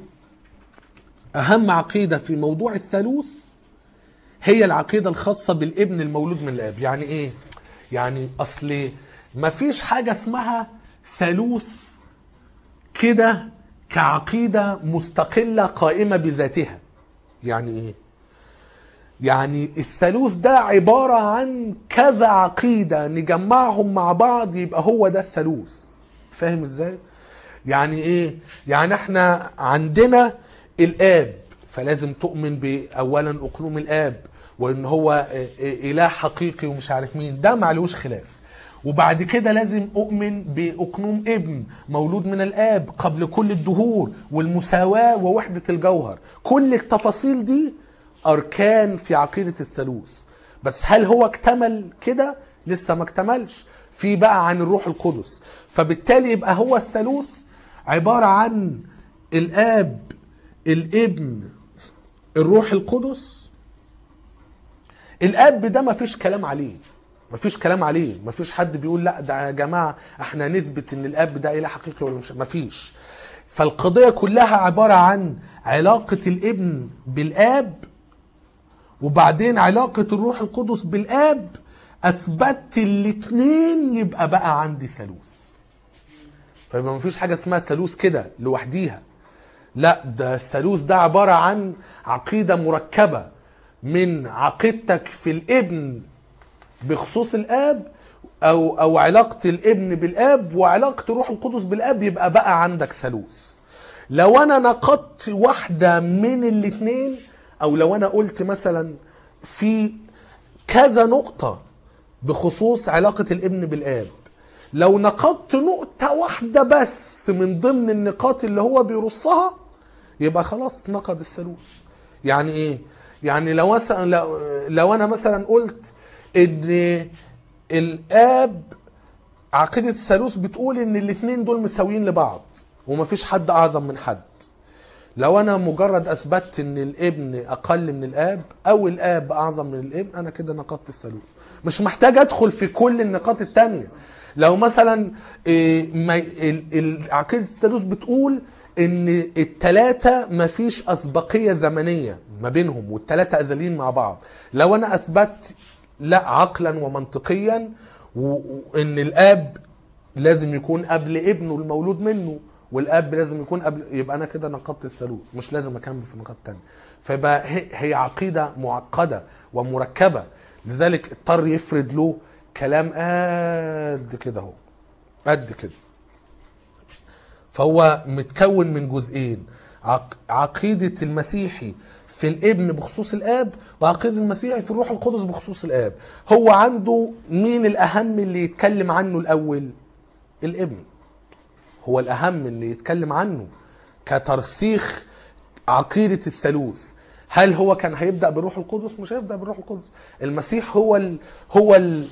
اهم عقيده في موضوع الثالوث هي العقيده الخاصه بالابن المولود من الاب يعني ايه يعني اصل ما فيش حاجه اسمها ثالوث كده كعقيده مستقله قائمه بذاتها يعني ايه يعني الثالوث ده عباره عن كذا عقيده نجمعهم مع بعض يبقى هو ده الثالوث فاهم ازاي يعني ايه يعني احنا عندنا الاب فلازم تؤمن باولا اقنوم الاب وان هو اه، اه، اله حقيقي ومش عارف مين ده معلوش خلاف وبعد كده لازم اؤمن باقنوم ابن مولود من الاب قبل كل الدهور والمساواه ووحده الجوهر كل التفاصيل دي اركان في عقيده الثالوث بس هل هو اكتمل كده لسه ما اكتملش في بقى عن الروح القدس فبالتالي يبقى هو الثالوث عباره عن الاب الابن الروح القدس الاب ده ما فيش كلام عليه ما فيش كلام عليه ما فيش حد بيقول لا ده يا جماعه احنا نثبت ان الاب ده اله حقيقي ولا مش ما فيش فالقضيه كلها عباره عن علاقه الابن بالاب وبعدين علاقه الروح القدس بالاب اثبتت الاثنين يبقى بقى عندي ثالوث فيبقى مفيش حاجه اسمها ثالوث كده لوحديها لا ده الثالوث ده عباره عن عقيده مركبه من عقيدتك في الابن بخصوص الاب او او علاقه الابن بالاب وعلاقه الروح القدس بالاب يبقى بقى عندك ثالوث لو انا نقضت واحده من الاثنين او لو انا قلت مثلا في كذا نقطه بخصوص علاقه الابن بالاب لو نقضت نقطه واحده بس من ضمن النقاط اللي هو بيرصها يبقى خلاص نقض الثالوث يعني ايه يعني لو مثلا لو, لو انا مثلا قلت ان الاب عقيده الثالوث بتقول ان الاثنين دول مساويين لبعض ومفيش حد اعظم من حد لو انا مجرد اثبتت ان الابن اقل من الاب او الاب اعظم من الابن انا كده نقضت الثالوث مش محتاج ادخل في كل النقاط التانية لو مثلا إيه، ما- ال- ال- عقيده الثالوث بتقول ان التلاتة مفيش اسبقيه زمنيه ما بينهم والتلاتة ازليين مع بعض لو انا اثبت لا عقلا ومنطقيا و- وان الاب لازم يكون قبل ابنه المولود منه والاب لازم يكون قبل يبقى انا كده نقضت الثالوث مش لازم اكمل في نقاط تانية فيبقى هي, هي عقيده معقده ومركبه لذلك اضطر يفرد له كلام قد كده اهو قد كده فهو متكون من جزئين عق... عقيدة المسيحي في الابن بخصوص الاب وعقيدة المسيحي في الروح القدس بخصوص الاب هو عنده مين الاهم اللي يتكلم عنه الاول الابن هو الاهم اللي يتكلم عنه كترسيخ عقيدة الثالوث هل هو كان هيبدأ بالروح القدس مش هيبدأ بالروح القدس المسيح هو ال... هو ال...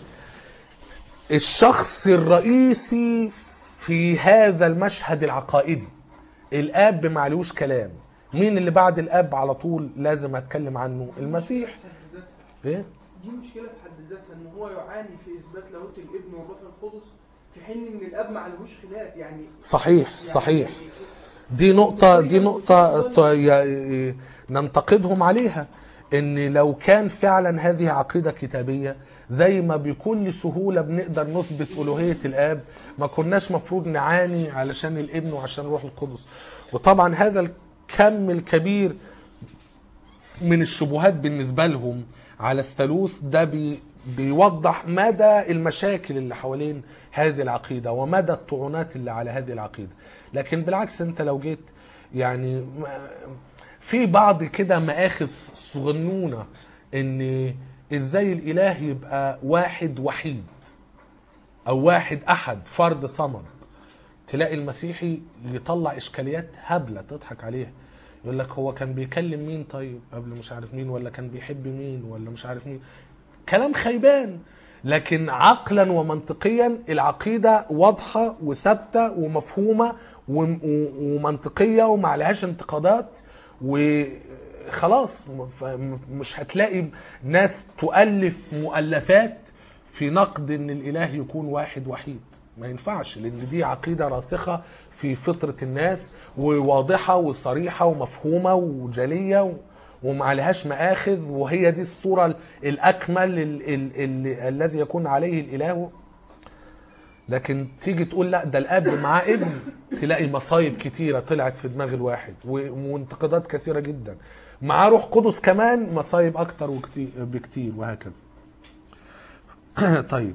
الشخص الرئيسي في هذا المشهد العقائدي الاب معلوش كلام مين اللي بعد الاب على طول لازم اتكلم عنه المسيح حد ذاتها ايه دي مشكله في حد ذاتها ان هو يعاني في اثبات لاهوت الابن والروح القدس في حين ان الاب ما عليهوش خلاف يعني صحيح يعني صحيح دي نقطة دي نقطة ط- ي- ننتقدهم عليها ان لو كان فعلا هذه عقيدة كتابية زي ما بكل سهولة بنقدر نثبت ألوهية الآب ما كناش مفروض نعاني علشان الابن وعشان روح القدس وطبعا هذا الكم الكبير من الشبهات بالنسبة لهم على الثالوث ده بي بيوضح مدى المشاكل اللي حوالين هذه العقيدة ومدى الطعونات اللي على هذه العقيدة لكن بالعكس انت لو جيت يعني ما- في بعض كده مآخذ صغنونة ان ازاي الاله يبقى واحد وحيد او واحد احد فرد صمد تلاقي المسيحي يطلع اشكاليات هبله تضحك عليها يقول لك هو كان بيكلم مين طيب قبل مش عارف مين ولا كان بيحب مين ولا مش عارف مين كلام خيبان لكن عقلا ومنطقيا العقيده واضحه وثابته ومفهومه وم- و- ومنطقيه وما عليهاش انتقادات وخلاص م- ف- م- مش هتلاقي ناس تؤلف مؤلفات في نقد ان الاله يكون واحد وحيد ما ينفعش لان دي عقيده راسخه في فطره الناس وواضحه وصريحه ومفهومه وجليه و... وما عليهاش مآخذ وهي دي الصوره الاكمل ال... ال... ال... الذي يكون عليه الاله لكن تيجي تقول لا ده الاب معاه ابن تلاقي مصايب كتيره طلعت في دماغ الواحد و- وانتقادات كثيره جدا معاه روح قدس كمان مصايب اكتر وكتير بكتير وهكذا طيب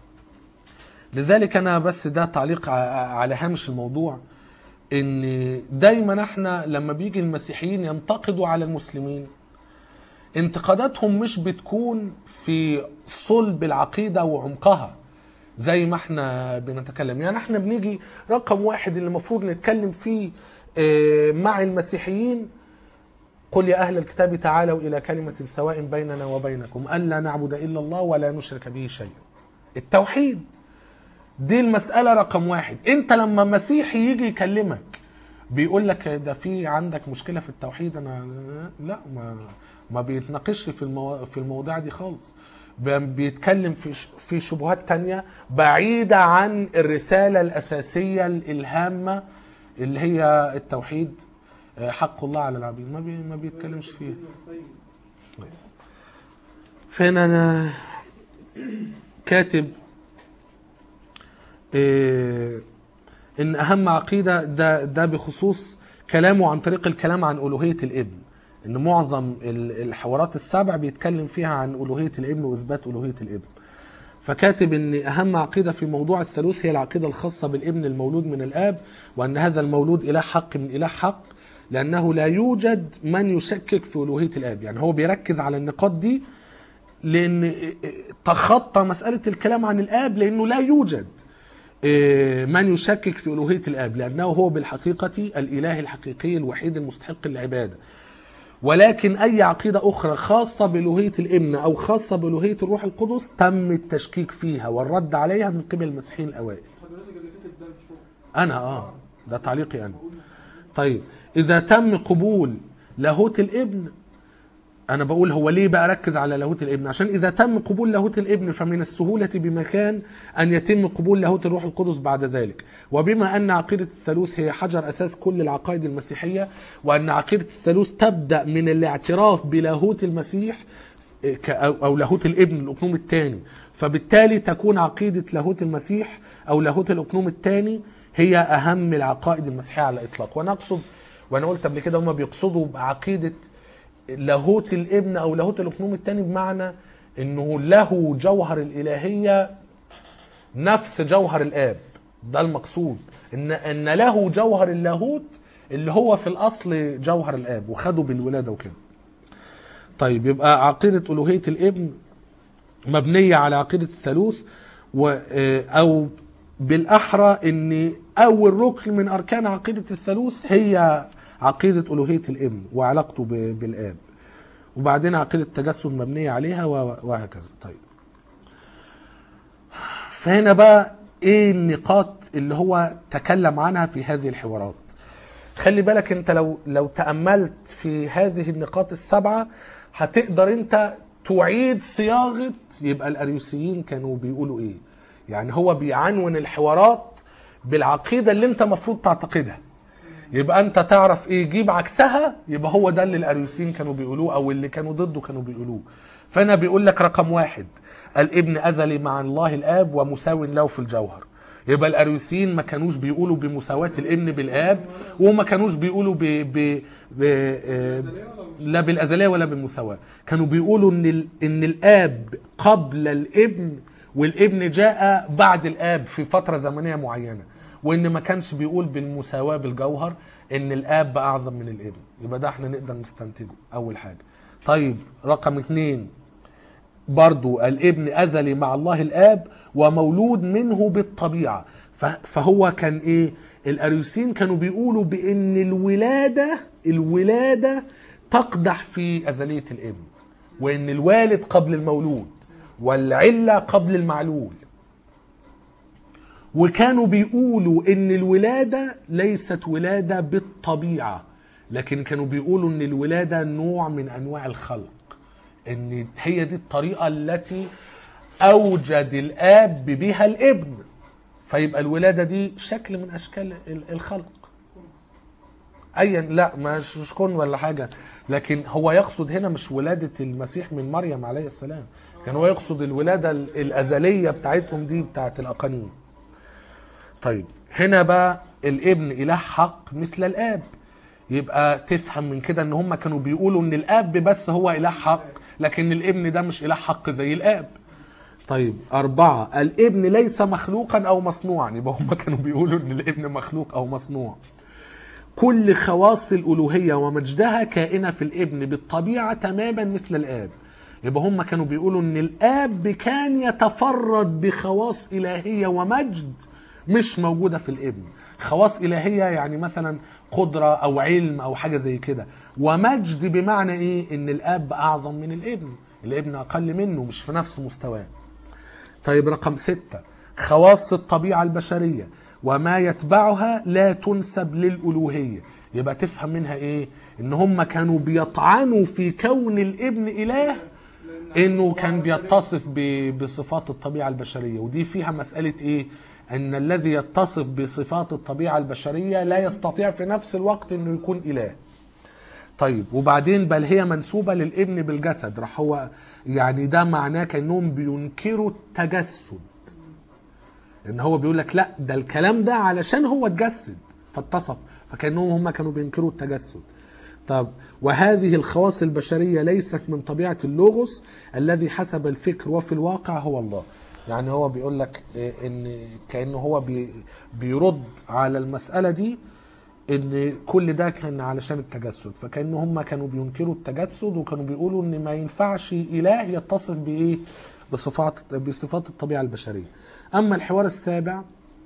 لذلك انا بس ده تعليق ع- على هامش الموضوع ان دايما احنا لما بيجي المسيحيين ينتقدوا على المسلمين انتقاداتهم مش بتكون في صلب العقيده وعمقها زي ما احنا بنتكلم يعني احنا بنيجي رقم واحد اللي المفروض نتكلم فيه اه، مع المسيحيين قل يا أهل الكتاب تعالوا إلى كلمة سواء بيننا وبينكم ألا نعبد إلا الله ولا نشرك به شيئا التوحيد دي المسألة رقم واحد انت لما مسيحي يجي يكلمك بيقول لك ده في عندك مشكلة في التوحيد انا لا ما ما بيتناقش في المو... في المواضيع دي خالص ب- بيتكلم في ش... في شبهات تانية بعيدة عن الرسالة الأساسية الهامة اللي هي التوحيد آه، حق الله على العبيد ما, بي... ما بيتكلمش فيها طيب فين انا كاتب إيه ان اهم عقيده ده ده بخصوص كلامه عن طريق الكلام عن الوهيه الابن ان معظم ال- الحوارات السبع بيتكلم فيها عن الوهيه الابن واثبات الوهيه الابن فكاتب ان اهم عقيده في موضوع الثالوث هي العقيده الخاصه بالابن المولود من الاب وان هذا المولود اله حق من اله حق لانه لا يوجد من يشكك في الوهيه الاب يعني هو بيركز على النقاط دي لان تخطى مساله الكلام عن الاب لانه لا يوجد من يشكك في الوهيه الاب لانه هو بالحقيقه الاله الحقيقي الوحيد المستحق للعباده ولكن اي عقيده اخرى خاصه بالوهيه الابن او خاصه بالوهيه الروح القدس تم التشكيك فيها والرد عليها من قبل المسيحيين الاوائل حضرتك اللي كاتب ده مش هو انا اه ده تعليقي انا طيب اذا تم قبول لاهوت الابن انا بقول هو ليه بقى ركز على لاهوت الابن عشان اذا تم قبول لاهوت الابن فمن السهوله بمكان ان يتم قبول لاهوت الروح القدس بعد ذلك وبما ان عقيده الثالوث هي حجر اساس كل العقائد المسيحيه وان عقيده الثالوث تبدا من الاعتراف بلاهوت المسيح ك- او أو لاهوت الابن الاقنوم الثاني فبالتالي تكون عقيده لاهوت المسيح او لاهوت الاقنوم الثاني هي اهم العقائد المسيحيه على الاطلاق وانا اقصد وانا قلت قبل كده هم بيقصدوا بعقيده لاهوت الابن او لاهوت الاقنوم الثاني بمعنى انه له جوهر الالهيه نفس جوهر الاب ده المقصود ان ان له جوهر اللاهوت اللي هو في الاصل جوهر الاب وخده بالولاده وكده طيب يبقى عقيده الوهيه الابن مبنيه على عقيده الثالوث و آه، او بالاحرى ان اول ركن من اركان عقيده الثالوث هي عقيده الوهيه الابن وعلاقته ب- بالاب وبعدين عقيده التجسد مبنيه عليها و- وهكذا طيب فهنا بقى ايه النقاط اللي هو تكلم عنها في هذه الحوارات خلي بالك انت لو لو تاملت في هذه النقاط السبعه هتقدر انت تعيد صياغه يبقى الاريوسيين كانوا بيقولوا ايه يعني هو بيعنون الحوارات بالعقيده اللي انت المفروض تعتقدها يبقى انت تعرف ايه جيب عكسها يبقى هو ده اللي الاريوسيين كانوا بيقولوه او اللي كانوا ضده كانوا بيقولوه فانا بيقول لك رقم واحد الابن ازلي مع الله الاب ومساو له في الجوهر يبقى الاريوسيين ما كانوش بيقولوا بمساواة الابن بالاب وما كانوش بيقولوا ب... ب... ب... آه، لا بالازليه ولا بالمساواه كانوا بيقولوا ان ال... ان الاب قبل الابن والابن جاء بعد الاب في فتره زمنيه معينه وان ما كانش بيقول بالمساواه بالجوهر ان الاب اعظم من الابن يبقى ده احنا نقدر نستنتجه اول حاجه طيب رقم اثنين برضو الابن أزلي مع الله الآب ومولود منه بالطبيعة ف- فهو كان إيه الأريوسين كانوا بيقولوا بأن الولادة الولادة تقدح في أزلية الابن وأن الوالد قبل المولود والعلة قبل المعلول وكانوا بيقولوا ان الولادة ليست ولادة بالطبيعة لكن كانوا بيقولوا ان الولادة نوع من انواع الخلق ان هي دي الطريقة التي اوجد الاب بها الابن فيبقى الولادة دي شكل من اشكال ال- الخلق ايا لا مش مش كون ولا حاجه لكن هو يقصد هنا مش ولاده المسيح من مريم عليه السلام كان هو يقصد الولاده ال- الازليه بتاعتهم دي بتاعت الاقانيم طيب هنا بقى الابن اله حق مثل الاب يبقى تفهم من كده ان هم كانوا بيقولوا ان الاب بس هو اله حق لكن الابن ده مش اله حق زي الاب طيب أربعة الابن ليس مخلوقا أو مصنوعا يبقى هم كانوا بيقولوا إن الابن مخلوق أو مصنوع كل خواص الألوهية ومجدها كائنة في الابن بالطبيعة تماما مثل الآب يبقى هم كانوا بيقولوا إن الآب كان يتفرد بخواص إلهية ومجد مش موجودة في الابن خواص إلهية يعني مثلا قدرة أو علم أو حاجة زي كده ومجد بمعنى إيه إن الآب أعظم من الابن الابن أقل منه مش في نفس مستواه طيب رقم ستة خواص الطبيعة البشرية وما يتبعها لا تنسب للألوهية يبقى تفهم منها ايه ان هم كانوا بيطعنوا في كون الابن اله انه كان بيتصف ب- بصفات الطبيعة البشرية ودي فيها مسألة ايه ان الذي يتصف بصفات الطبيعة البشرية لا يستطيع في نفس الوقت انه يكون اله طيب وبعدين بل هي منسوبة للابن بالجسد راح هو يعني ده معناه كأنهم بينكروا التجسد ان هو بيقول لك لا ده الكلام ده علشان هو اتجسد فاتصف فكأنهم هم كانوا بينكروا التجسد طب وهذه الخواص البشرية ليست من طبيعة اللوغوس الذي حسب الفكر وفي الواقع هو الله يعني هو بيقول لك إيه ان كأنه هو بي بيرد على المسألة دي ان كل ده كان علشان التجسد فكأن هم كانوا بينكروا التجسد وكانوا بيقولوا ان ما ينفعش اله يتصف بايه بصفات بصفات الطبيعه البشريه اما الحوار السابع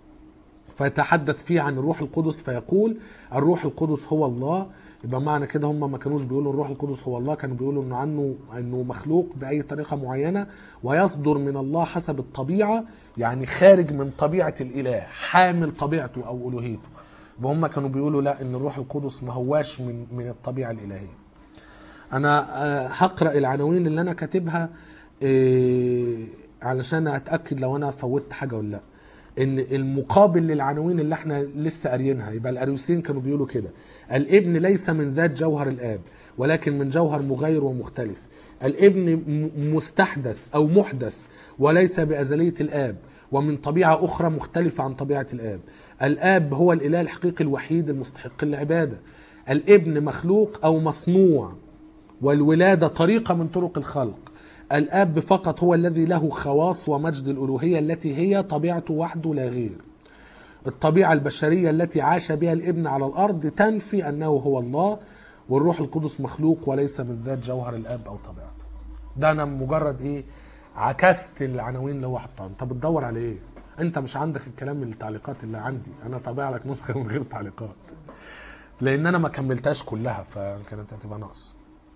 فيتحدث فيه عن الروح القدس فيقول الروح القدس هو الله يبقى معنى كده هم ما كانوش بيقولوا الروح القدس هو الله كانوا بيقولوا انه عنه انه مخلوق باي طريقه معينه ويصدر من الله حسب الطبيعه يعني خارج من طبيعه الاله حامل طبيعته او الوهيته وهم كانوا بيقولوا لا ان الروح القدس ما هواش من من الطبيعه الالهيه انا آه، هقرا العناوين اللي انا كاتبها آه، علشان اتاكد لو انا فوتت حاجه ولا لا ان المقابل للعناوين اللي احنا لسه قاريينها يبقى الاريوسيين كانوا بيقولوا كده الابن ليس من ذات جوهر الاب ولكن من جوهر مغاير ومختلف الابن م- مستحدث أو محدث وليس بأزلية الآب ومن طبيعة أخرى مختلفة عن طبيعة الآب الآب هو الإله الحقيقي الوحيد المستحق للعبادة الابن مخلوق أو مصنوع والولادة طريقة من طرق الخلق الأب فقط هو الذي له خواص ومجد الألوهية التي هي طبيعته وحده لا غير الطبيعة البشرية التي عاش بها الابن على الأرض تنفي أنه هو الله والروح القدس مخلوق وليس من ذات جوهر الأب أو طبيعته ده أنا مجرد إيه عكست العناوين اللي هو حطها أنت بتدور على إيه أنت مش عندك الكلام التعليقات اللي عندي أنا طابع لك نسخة من غير تعليقات لأن أنا ما كملتهاش كلها فكانت هتبقى ناقص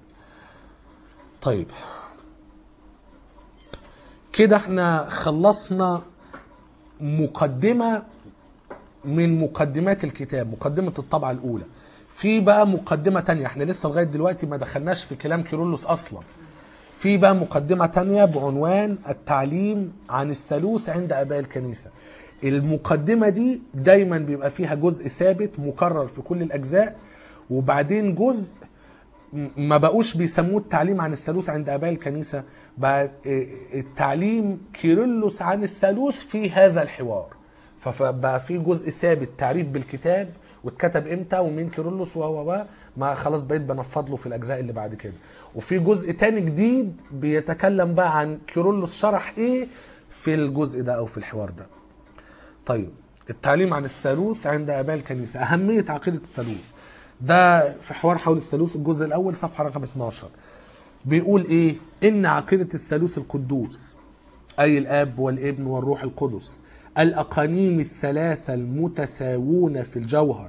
طيب كده احنا خلصنا مقدمة من مقدمات الكتاب مقدمة الطبعة الأولى في بقى مقدمة تانية احنا لسه لغاية دلوقتي ما دخلناش في كلام كيرلس أصلا في بقى مقدمة تانية بعنوان التعليم عن الثالوث عند آباء الكنيسة المقدمة دي دايما بيبقى فيها جزء ثابت مكرر في كل الأجزاء وبعدين جزء م- ما بقوش بيسموه التعليم عن الثالوث عند اباء الكنيسه بقى إيه التعليم كيرلس عن الثالوث في هذا الحوار فبقى في جزء ثابت تعريف بالكتاب واتكتب امتى ومين كيرلس و و و ما خلاص بقيت بنفض له في الاجزاء اللي بعد كده وفي جزء تاني جديد بيتكلم بقى عن كيرلس شرح ايه في الجزء ده او في الحوار ده طيب التعليم عن الثالوث عند اباء الكنيسه اهميه عقيده الثالوث ده في حوار حول الثالوث الجزء الاول صفحه رقم 12 بيقول ايه ان عقيده الثالوث القدوس اي الاب والابن والروح القدس الاقانيم الثلاثه المتساوون في الجوهر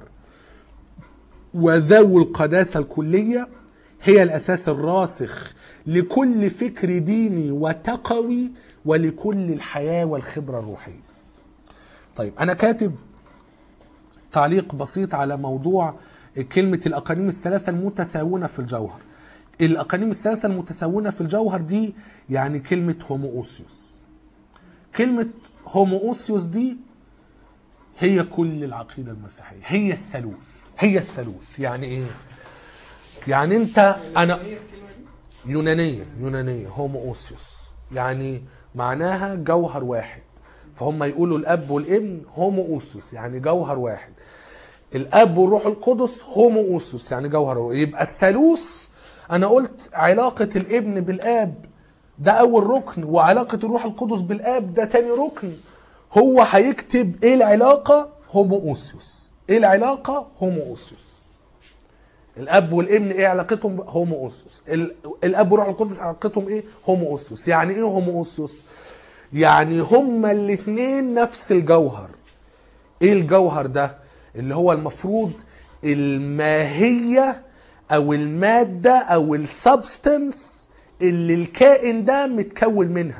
وذوي القداسه الكليه هي الاساس الراسخ لكل فكر ديني وتقوي ولكل الحياه والخبره الروحيه طيب انا كاتب تعليق بسيط على موضوع كلمة الأقانيم الثلاثة المتساوونة في الجوهر الأقانيم الثلاثة المتساوونة في الجوهر دي يعني كلمة هوموؤوسيوس كلمة هوموؤوسيوس دي هي كل العقيدة المسيحية هي الثالوث هي الثالوث يعني ايه يعني انت انا هي الكلمة دي يونانية يونانية هوموؤوسيوس يعني معناها جوهر واحد فهم يقولوا الاب والابن هوموؤوسيوس يعني جوهر واحد الاب والروح القدس هوموؤوسيوس يعني جوهر واحد. يبقى الثالوث انا قلت علاقة الابن بالاب ده اول ركن وعلاقة الروح القدس بالاب ده تاني ركن هو هيكتب ايه العلاقة هوموؤوسيوس ايه العلاقة هوموؤوسيوس الاب والابن ايه علاقتهم هوموؤوسيوس ال- الاب والروح القدس علاقتهم ايه هوموؤوسيوس يعني ايه هوموؤوسيوس يعني هما الاثنين نفس الجوهر ايه الجوهر ده اللي هو المفروض الماهية او المادة او السبستنس اللي الكائن ده متكون منها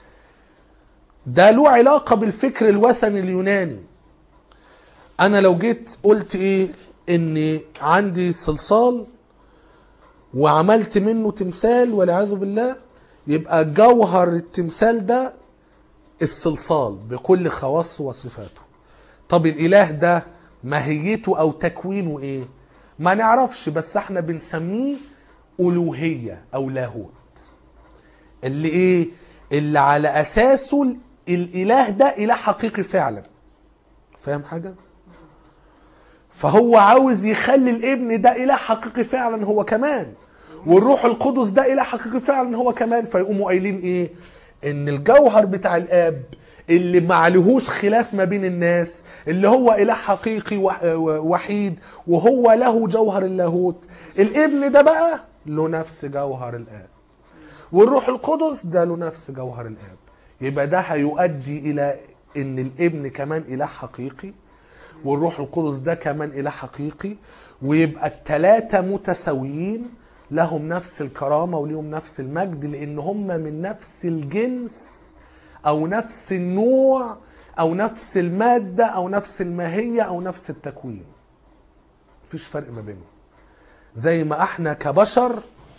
ده له علاقة بالفكر الوثني اليوناني انا لو جيت قلت ايه ان عندي صلصال وعملت منه تمثال والعياذ بالله يبقى جوهر التمثال ده الصلصال بكل خواصه وصفاته طب الاله ده ماهيته او تكوينه ايه ما نعرفش بس احنا بنسميه الوهيه او لاهوت اللي ايه اللي على اساسه ال- الاله ده اله حقيقي فعلا فاهم حاجه فهو عاوز يخلي الابن ده اله حقيقي فعلا هو كمان والروح القدس ده اله حقيقي فعلا هو كمان فيقوموا قايلين ايه ان الجوهر بتاع الاب اللي ما عليهوش خلاف ما بين الناس اللي هو اله حقيقي وح- وحيد وهو له جوهر اللاهوت الابن ده بقى له نفس جوهر الاب والروح القدس ده له نفس جوهر الاب يبقى ده هيؤدي الى ان الابن كمان اله حقيقي والروح القدس ده كمان اله حقيقي ويبقى الثلاثه متساويين لهم نفس الكرامه وليهم نفس المجد لان هم من نفس الجنس او نفس النوع او نفس الماده او نفس الماهيه او نفس التكوين مفيش فرق ما بينهم زي ما احنا كبشر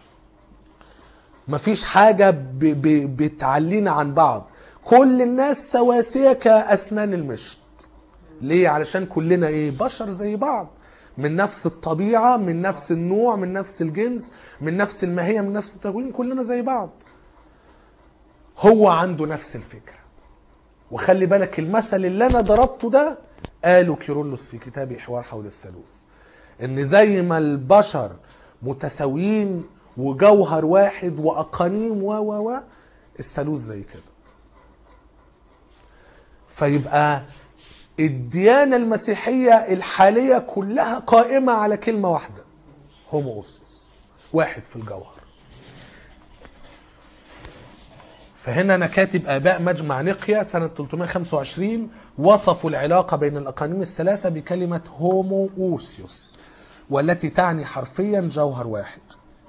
مفيش حاجة ب... ب... بتعلينا عن بعض كل الناس سواسية كأسنان المشط ليه علشان كلنا ايه بشر زي بعض من نفس الطبيعه من نفس النوع من نفس الجنس من نفس الماهيه من نفس التكوين كلنا زي بعض هو عنده نفس الفكره وخلي بالك المثل اللي انا ضربته ده قاله كيرلس في كتابه حوار حول الثالوث ان زي ما البشر متساويين وجوهر واحد واقانيم و و و الثالوث زي كده فيبقى الديانة المسيحية الحالية كلها قائمة على كلمة واحدة هوموسيس واحد في الجوهر فهنا انا كاتب اباء مجمع نقيا سنه 325 وصفوا العلاقه بين الاقانيم الثلاثه بكلمه هومو اوسيوس والتي تعني حرفيا جوهر واحد.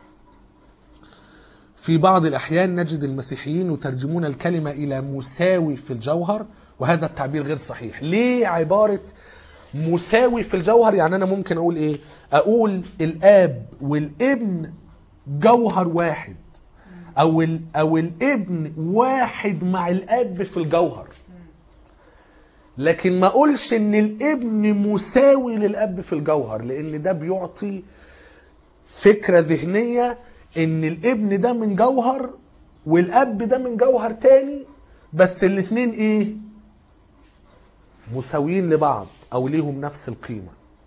في بعض الاحيان نجد المسيحيين يترجمون الكلمه الى مساوي في الجوهر وهذا التعبير غير صحيح. ليه عباره مساوي في الجوهر يعني انا ممكن اقول ايه؟ اقول الاب والابن جوهر واحد او ال او الابن واحد مع الاب في الجوهر لكن ما اقولش ان الابن مساوي للاب في الجوهر لان ده بيعطي فكره ذهنيه ان الابن ده من جوهر والاب ده من جوهر تاني بس الاتنين ايه مساويين لبعض او ليهم نفس القيمه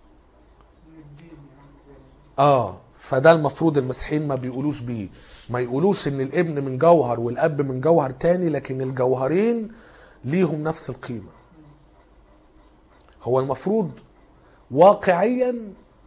اه فده المفروض المسيحيين ما بيقولوش بيه ما يقولوش ان الابن من جوهر والاب من جوهر تاني لكن الجوهرين ليهم نفس القيمه هو المفروض واقعيا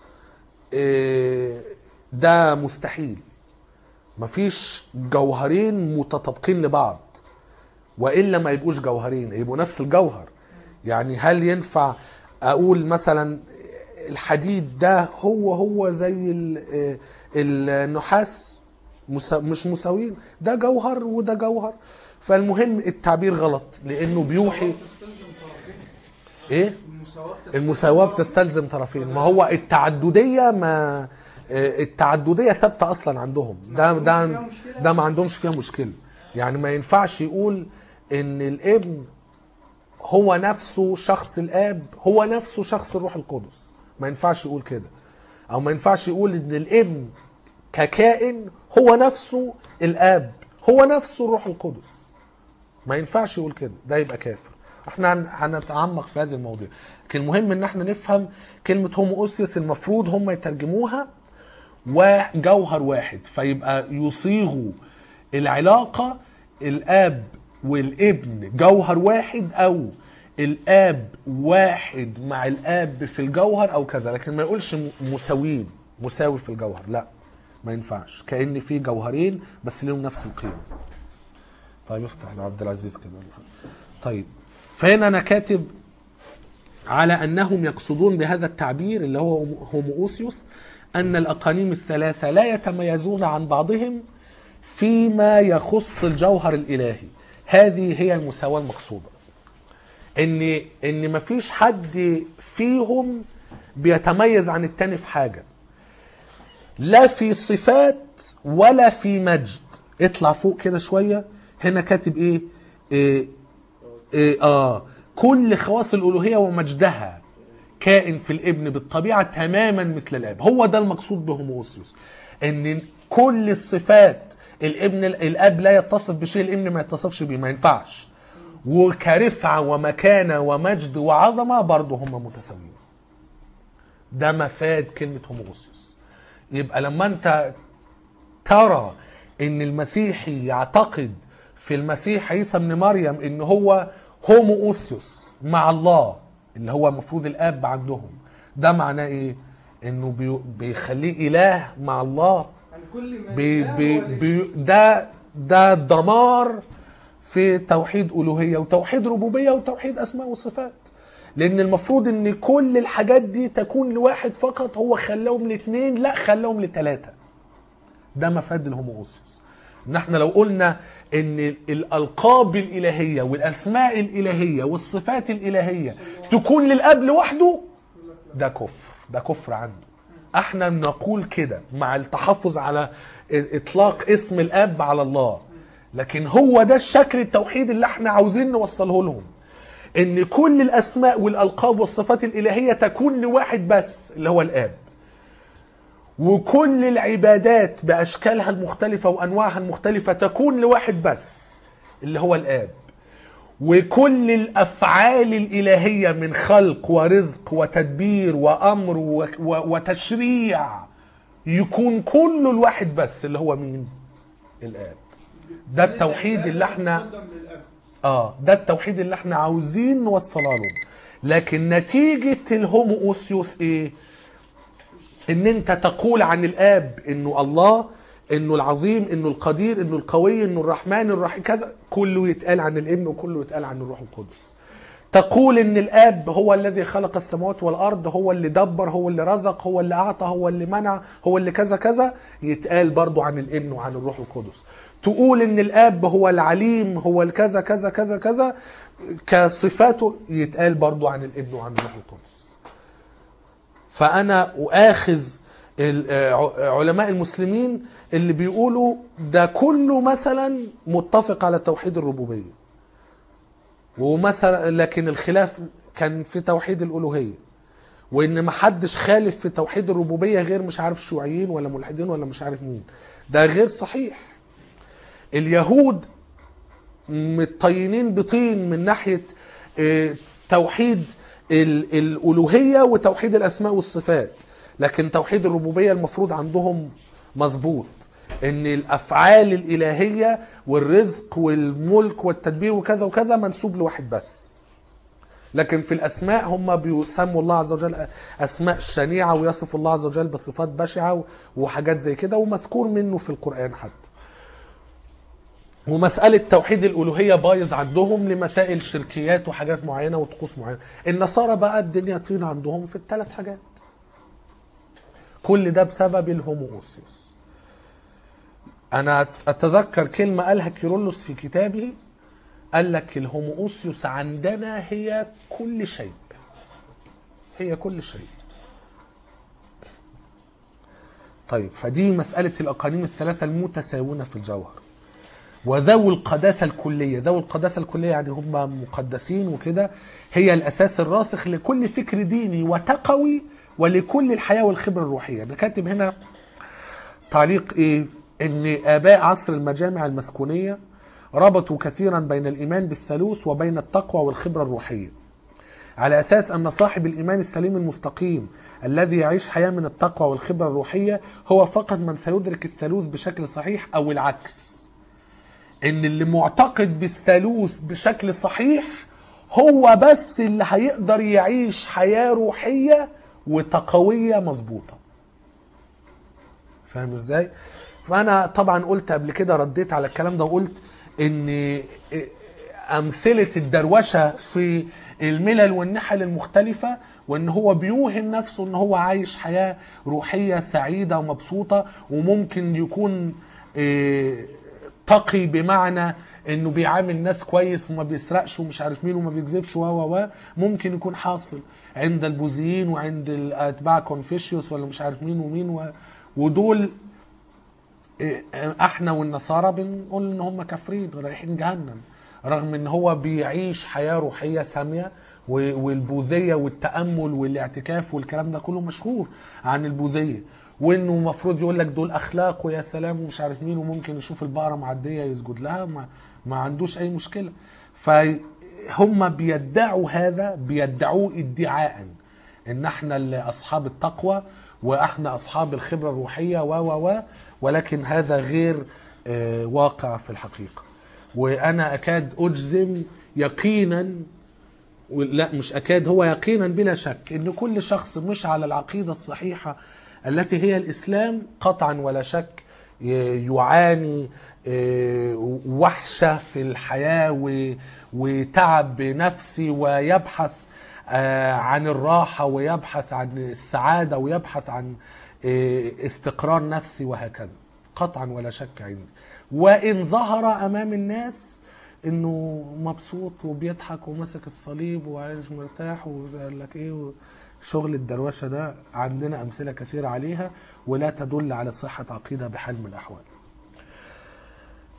آه، ده مستحيل مفيش جوهرين متطابقين لبعض والا ما يبقوش جوهرين يبقوا نفس الجوهر يعني هل ينفع اقول مثلا الحديد ده هو هو زي ال- آه، النحاس مسا- مش مساويين ده جوهر وده جوهر فالمهم التعبير غلط لانه بيوحي تستلزم طرفين ايه المساواة المساواة بتستلزم طرفين ما هو التعددية ما آه، التعددية ثابتة أصلا عندهم ده ده ده ما عندهمش فيها مشكلة يعني ما ينفعش يقول إن الابن هو نفسه شخص الآب هو نفسه شخص الروح القدس ما ينفعش يقول كده أو ما ينفعش يقول إن الابن ككائن هو نفسه الآب هو نفسه الروح القدس ما ينفعش يقول كده ده يبقى كافر احنا هن- هنتعمق في هذه المواضيع لكن المهم ان احنا نفهم كلمة هوموسيوس المفروض هم يترجموها وجوهر واحد فيبقى يصيغوا العلاقة الاب والابن جوهر واحد او الاب واحد مع الاب في الجوهر او كذا لكن ما يقولش م- مساويين مساوي في الجوهر لا ما ينفعش كأن في جوهرين بس لهم نفس القيمة طيب افتح لعبد العزيز كده طيب فهنا انا كاتب على انهم يقصدون بهذا التعبير اللي هو هوموسيوس ان الاقانيم الثلاثه لا يتميزون عن بعضهم فيما يخص الجوهر الالهي هذه هي المساواه المقصوده ان ان مفيش حد فيهم بيتميز عن التاني في حاجه لا في صفات ولا في مجد اطلع فوق كده شويه هنا كاتب ايه, إيه, إيه اه كل خواص الالوهيه ومجدها كائن في الابن بالطبيعه تماما مثل الاب هو ده المقصود بهوموسيوس ان كل الصفات الابن الاب لا يتصف بشيء الابن ما يتصفش بيه ما ينفعش وكرفعه ومكانه ومجد وعظمه برضه هم متساويين ده مفاد كلمه هوموسيوس يبقى لما انت ترى ان المسيحي يعتقد في المسيح عيسى ابن مريم ان هو هومو اوسيوس مع الله اللي هو المفروض الاب عندهم ده معناه ايه انه بي بيخليه اله مع الله يعني كل ما بي لله بي هو لله. بي ده ده دمار في توحيد الوهيه وتوحيد ربوبيه وتوحيد اسماء وصفات لان المفروض ان كل الحاجات دي تكون لواحد فقط هو خلاهم لاثنين لا خلاهم لثلاثه ده مفاد الهوموسيوس ان احنا لو قلنا ان الالقاب الالهيه والاسماء الالهيه والصفات الالهيه تكون للاب لوحده ده كفر ده كفر عنده احنا نقول كده مع التحفظ على اطلاق اسم الاب على الله لكن هو ده الشكل التوحيد اللي احنا عاوزين نوصله لهم ان كل الاسماء والالقاب والصفات الالهيه تكون لواحد بس اللي هو الاب وكل العبادات باشكالها المختلفه وانواعها المختلفه تكون لواحد بس اللي هو الاب وكل الافعال الالهيه من خلق ورزق وتدبير وامر و- و- وتشريع يكون كله الواحد بس اللي هو مين الاب ده التوحيد اللي احنا قدم للأب. اه ده التوحيد اللي احنا عاوزين نوصلها لهم لكن نتيجة الهومو اوسيوس ايه ان انت تقول عن الاب انه الله انه العظيم انه القدير انه القوي انه الرحمن الرحيم كذا كله يتقال عن الابن وكله يتقال عن الروح القدس تقول ان الاب هو الذي خلق السماوات والارض هو اللي دبر هو اللي رزق هو اللي اعطى هو اللي منع هو اللي كذا كذا يتقال برضو عن الابن وعن الروح القدس تقول ان الاب هو العليم هو الكذا كذا كذا كذا كصفاته يتقال برضو عن الابن وعن الروح القدس فانا اخذ ال- آه، علماء المسلمين اللي بيقولوا ده كله مثلا متفق على توحيد الربوبيه ومثلا لكن الخلاف كان في توحيد الالوهيه وان ما حدش خالف في توحيد الربوبيه غير مش عارف شيوعيين ولا ملحدين ولا مش عارف مين ده غير صحيح اليهود متطينين بطين من ناحيه آه، توحيد ال- الالوهيه وتوحيد الاسماء والصفات لكن توحيد الربوبيه المفروض عندهم مظبوط ان الافعال الالهيه والرزق والملك والتدبير وكذا وكذا منسوب لواحد بس لكن في الاسماء هم بيسموا الله عز وجل اسماء شنيعه ويصف الله عز وجل بصفات بشعه وحاجات زي كده ومذكور منه في القران حتى ومسألة توحيد الألوهية بايظ عندهم لمسائل شركيات وحاجات معينة وطقوس معينة النصارى بقى الدنيا طين عندهم في الثلاث حاجات كل ده بسبب الهوموسيوس أنا أتذكر كلمة قالها كيرلس في كتابه قال لك الهوموسيوس عندنا هي كل شيء هي كل شيء طيب فدي مسألة الأقانيم الثلاثة المتساوونة في الجوهر وذوي القداسة الكلية ذوي القداسة الكلية يعني هم مقدسين وكده هي الأساس الراسخ لكل فكر ديني وتقوي ولكل الحياة والخبرة الروحية أنا كاتب هنا تعليق إيه إن آباء عصر المجامع المسكونية ربطوا كثيرا بين الإيمان بالثالوث وبين التقوى والخبرة الروحية على أساس أن صاحب الإيمان السليم المستقيم الذي يعيش حياة من التقوى والخبرة الروحية هو فقط من سيدرك الثالوث بشكل صحيح أو العكس ان اللي معتقد بالثالوث بشكل صحيح هو بس اللي هيقدر يعيش حياة روحية وتقوية مظبوطة فاهم ازاي فانا طبعا قلت قبل كده رديت على الكلام ده وقلت ان امثلة الدروشة في الملل والنحل المختلفة وان هو بيوهم نفسه ان هو عايش حياة روحية سعيدة ومبسوطة وممكن يكون إيه، تقي بمعنى انه بيعامل ناس كويس وما بيسرقش ومش عارف مين وما بيكذبش و و و ممكن يكون حاصل عند البوذيين وعند اتباع كونفوشيوس ولا مش عارف مين ومين و... ودول إيه، احنا والنصارى بنقول ان هم كافرين رايحين جهنم رغم ان هو بيعيش حياه روحيه ساميه و- والبوذيه والتامل والاعتكاف والكلام ده كله مشهور عن البوذيه وانه المفروض يقول لك دول اخلاق ويا سلام ومش عارف مين وممكن يشوف البقره معديه يسجد لها ما, ما عندوش اي مشكله فهم بيدعوا هذا بيدعوه ادعاء ان احنا اللي اصحاب التقوى واحنا اصحاب الخبره الروحيه و و و ولكن هذا غير آه، واقع في الحقيقه وانا اكاد اجزم يقينا لا مش اكاد هو يقينا بلا شك ان كل شخص مش على العقيده الصحيحه التي هي الاسلام قطعا ولا شك ي- يعاني آه، وحشه في الحياه و- وتعب نفسي ويبحث آه، عن الراحه ويبحث عن السعاده ويبحث عن آه، استقرار نفسي وهكذا قطعا ولا شك عندي وان ظهر امام الناس انه مبسوط وبيضحك وماسك الصليب وعايش مرتاح وقال لك ايه شغل الدروشه ده عندنا امثله كثيره عليها ولا تدل على صحه عقيده بحال من الاحوال.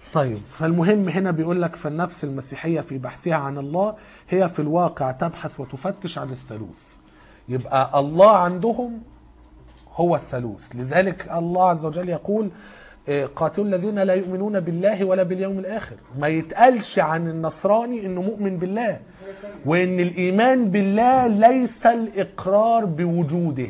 طيب فالمهم هنا بيقول لك فالنفس المسيحية في بحثها عن الله هي في الواقع تبحث وتفتش عن الثالوث يبقى الله عندهم هو الثالوث لذلك الله عز وجل يقول آه، قاتلوا الذين لا يؤمنون بالله ولا باليوم الآخر ما يتقالش عن النصراني انه مؤمن بالله وان الايمان بالله ليس الاقرار بوجوده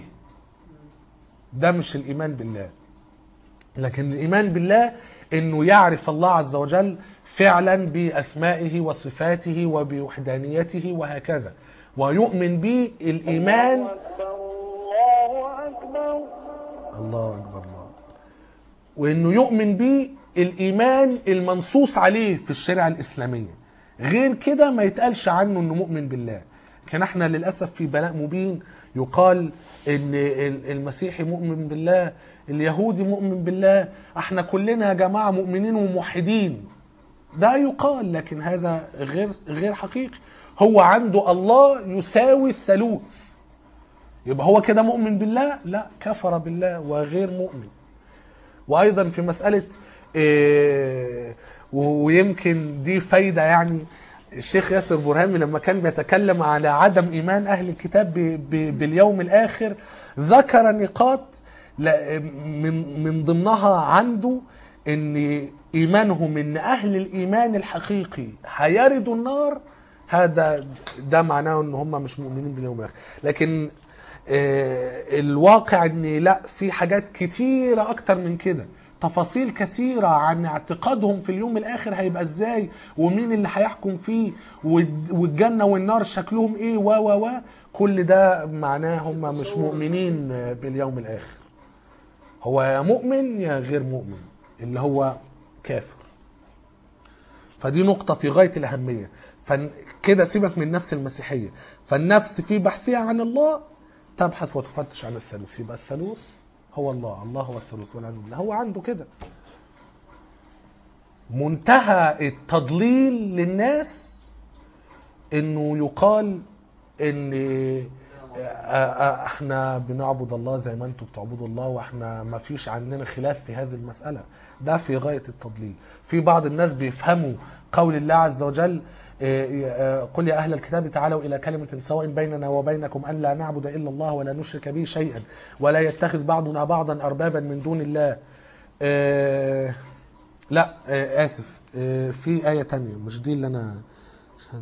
ده مش الايمان بالله لكن الايمان بالله انه يعرف الله عز وجل فعلا باسمائه وصفاته وبوحدانيته وهكذا ويؤمن به الايمان الله أكبر الله اكبر الله اكبر وانه يؤمن به الايمان المنصوص عليه في الشريعه الاسلاميه غير كده ما يتقالش عنه انه مؤمن بالله كان احنا للاسف في بلاء مبين يقال ان ال- المسيحي مؤمن بالله اليهودي مؤمن بالله احنا كلنا يا جماعه مؤمنين وموحدين ده يقال لكن هذا غير غير حقيقي هو عنده الله يساوي الثالوث يبقى هو كده مؤمن بالله لا كفر بالله وغير مؤمن وايضا في مساله إيه، ويمكن دي فايده يعني الشيخ ياسر برهامي لما كان بيتكلم على عدم ايمان اهل الكتاب ب- ب- باليوم الاخر ذكر نقاط لا- من من ضمنها عنده ان ايمانهم ان اهل الايمان الحقيقي هيردوا النار هذا ده معناه ان هم مش مؤمنين باليوم الاخر لكن آه، الواقع ان لا في حاجات كتيره اكتر من كده تفاصيل كثيرة عن اعتقادهم في اليوم الآخر هيبقى ازاي ومين اللي هيحكم فيه والد- والجنة والنار شكلهم ايه و و و كل ده معناه هم مش مؤمنين باليوم الآخر هو يا مؤمن يا غير مؤمن اللي هو كافر فدي نقطة في غاية الأهمية فكده سيبك من النفس المسيحية فالنفس في بحثها عن الله تبحث وتفتش عن الثالوث يبقى الثالوث هو الله الله هو الثالوث والعياذ بالله هو عنده كده منتهى التضليل للناس انه يقال ان آه، آه، احنا بنعبد الله زي ما انتم بتعبدوا الله واحنا ما فيش عندنا خلاف في هذه المسألة ده في غاية التضليل في بعض الناس بيفهموا قول الله عز وجل آه، آه، قل يا أهل الكتاب تعالوا إلى كلمة سواء بيننا وبينكم أن لا نعبد إلا الله ولا نشرك به شيئا ولا يتخذ بعضنا بعضا أربابا من دون الله آه، لا آه، آسف آه، في آية تانية مش دي اللي أنا عشان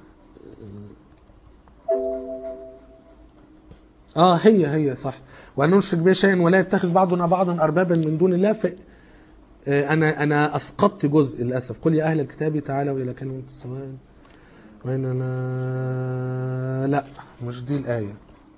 اه هي هي صح وان نشرك به شيئا ولا يتخذ بعضنا بعضا اربابا من دون الله ف آه، انا انا اسقطت جزء للاسف قل يا اهل الكتاب تعالوا الى كلمه سواء بيننا لا مش دي الايه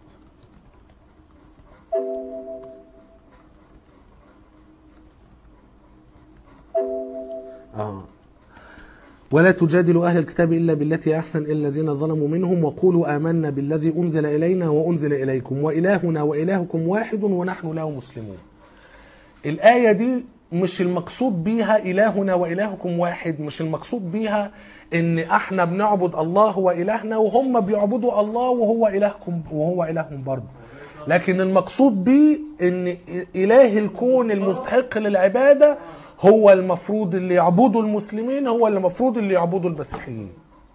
اه ولا تجادلوا أهل الكتاب إلا بالتي هي أحسن إلا الذين ظلموا منهم وقولوا آمنا بالذي أنزل إلينا وأنزل إليكم وإلهنا وإلهكم واحد ونحن له مسلمون الآية دي مش المقصود بيها إلهنا وإلهكم واحد مش المقصود بيها إن إحنا بنعبد الله هو إلهنا وهم بيعبدوا الله وهو إلهكم وهو إلههم برضه لكن المقصود بيه إن إله الكون المستحق للعبادة هو المفروض اللي يعبده المسلمين هو اللي المفروض اللي يعبده المسيحيين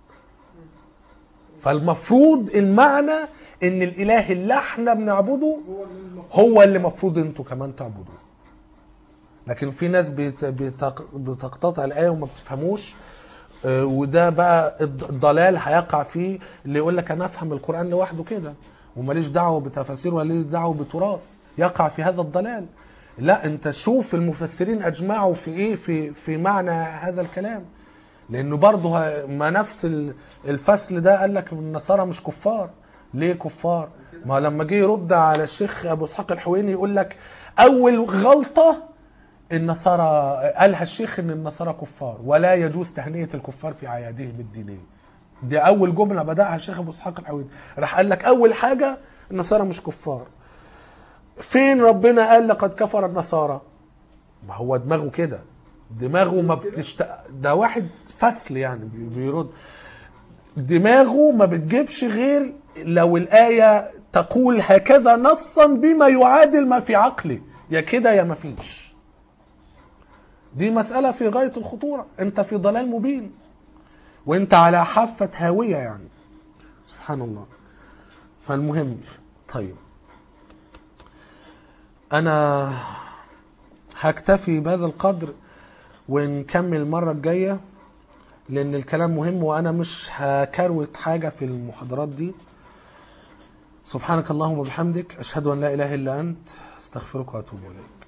فالمفروض المعنى ان الاله اللي احنا بنعبده هو اللي المفروض انتوا كمان تعبدوه لكن في ناس بت- بتق- بتقتطع الايه وما بتفهموش آه، وده بقى الض- الضلال هيقع فيه اللي يقول لك انا افهم القران لوحده كده وماليش دعوه بتفاسير ولا دعوه بتراث يقع في هذا الضلال لا انت شوف المفسرين اجمعوا في ايه في في معنى هذا الكلام لانه برضه ه- ما نفس ال- الفصل ده قال لك النصارى مش كفار ليه كفار ما لما جه يرد على الشيخ ابو اسحاق الحويني يقول لك اول غلطه النصارى قالها الشيخ ان النصارى كفار ولا يجوز تهنئه الكفار في اعيادهم الدينيه دي اول جمله بداها الشيخ ابو اسحاق الحويني راح قال لك اول حاجه النصارى مش كفار فين ربنا قال لقد كفر النصارى ما هو دماغه كده دماغه ما بتشت... ده واحد فصل يعني بي- بيرد دماغه ما بتجيبش غير لو الآية تقول هكذا نصا بما يعادل ما في عقله يا كده يا ما فيش دي مسألة في غاية الخطورة انت في ضلال مبين وانت على حافة هاوية يعني سبحان الله فالمهم طيب انا هكتفي بهذا القدر ونكمل المرة الجاية لان الكلام مهم وانا مش هكروت حاجة في المحاضرات دي سبحانك اللهم وبحمدك اشهد ان لا اله الا انت استغفرك واتوب اليك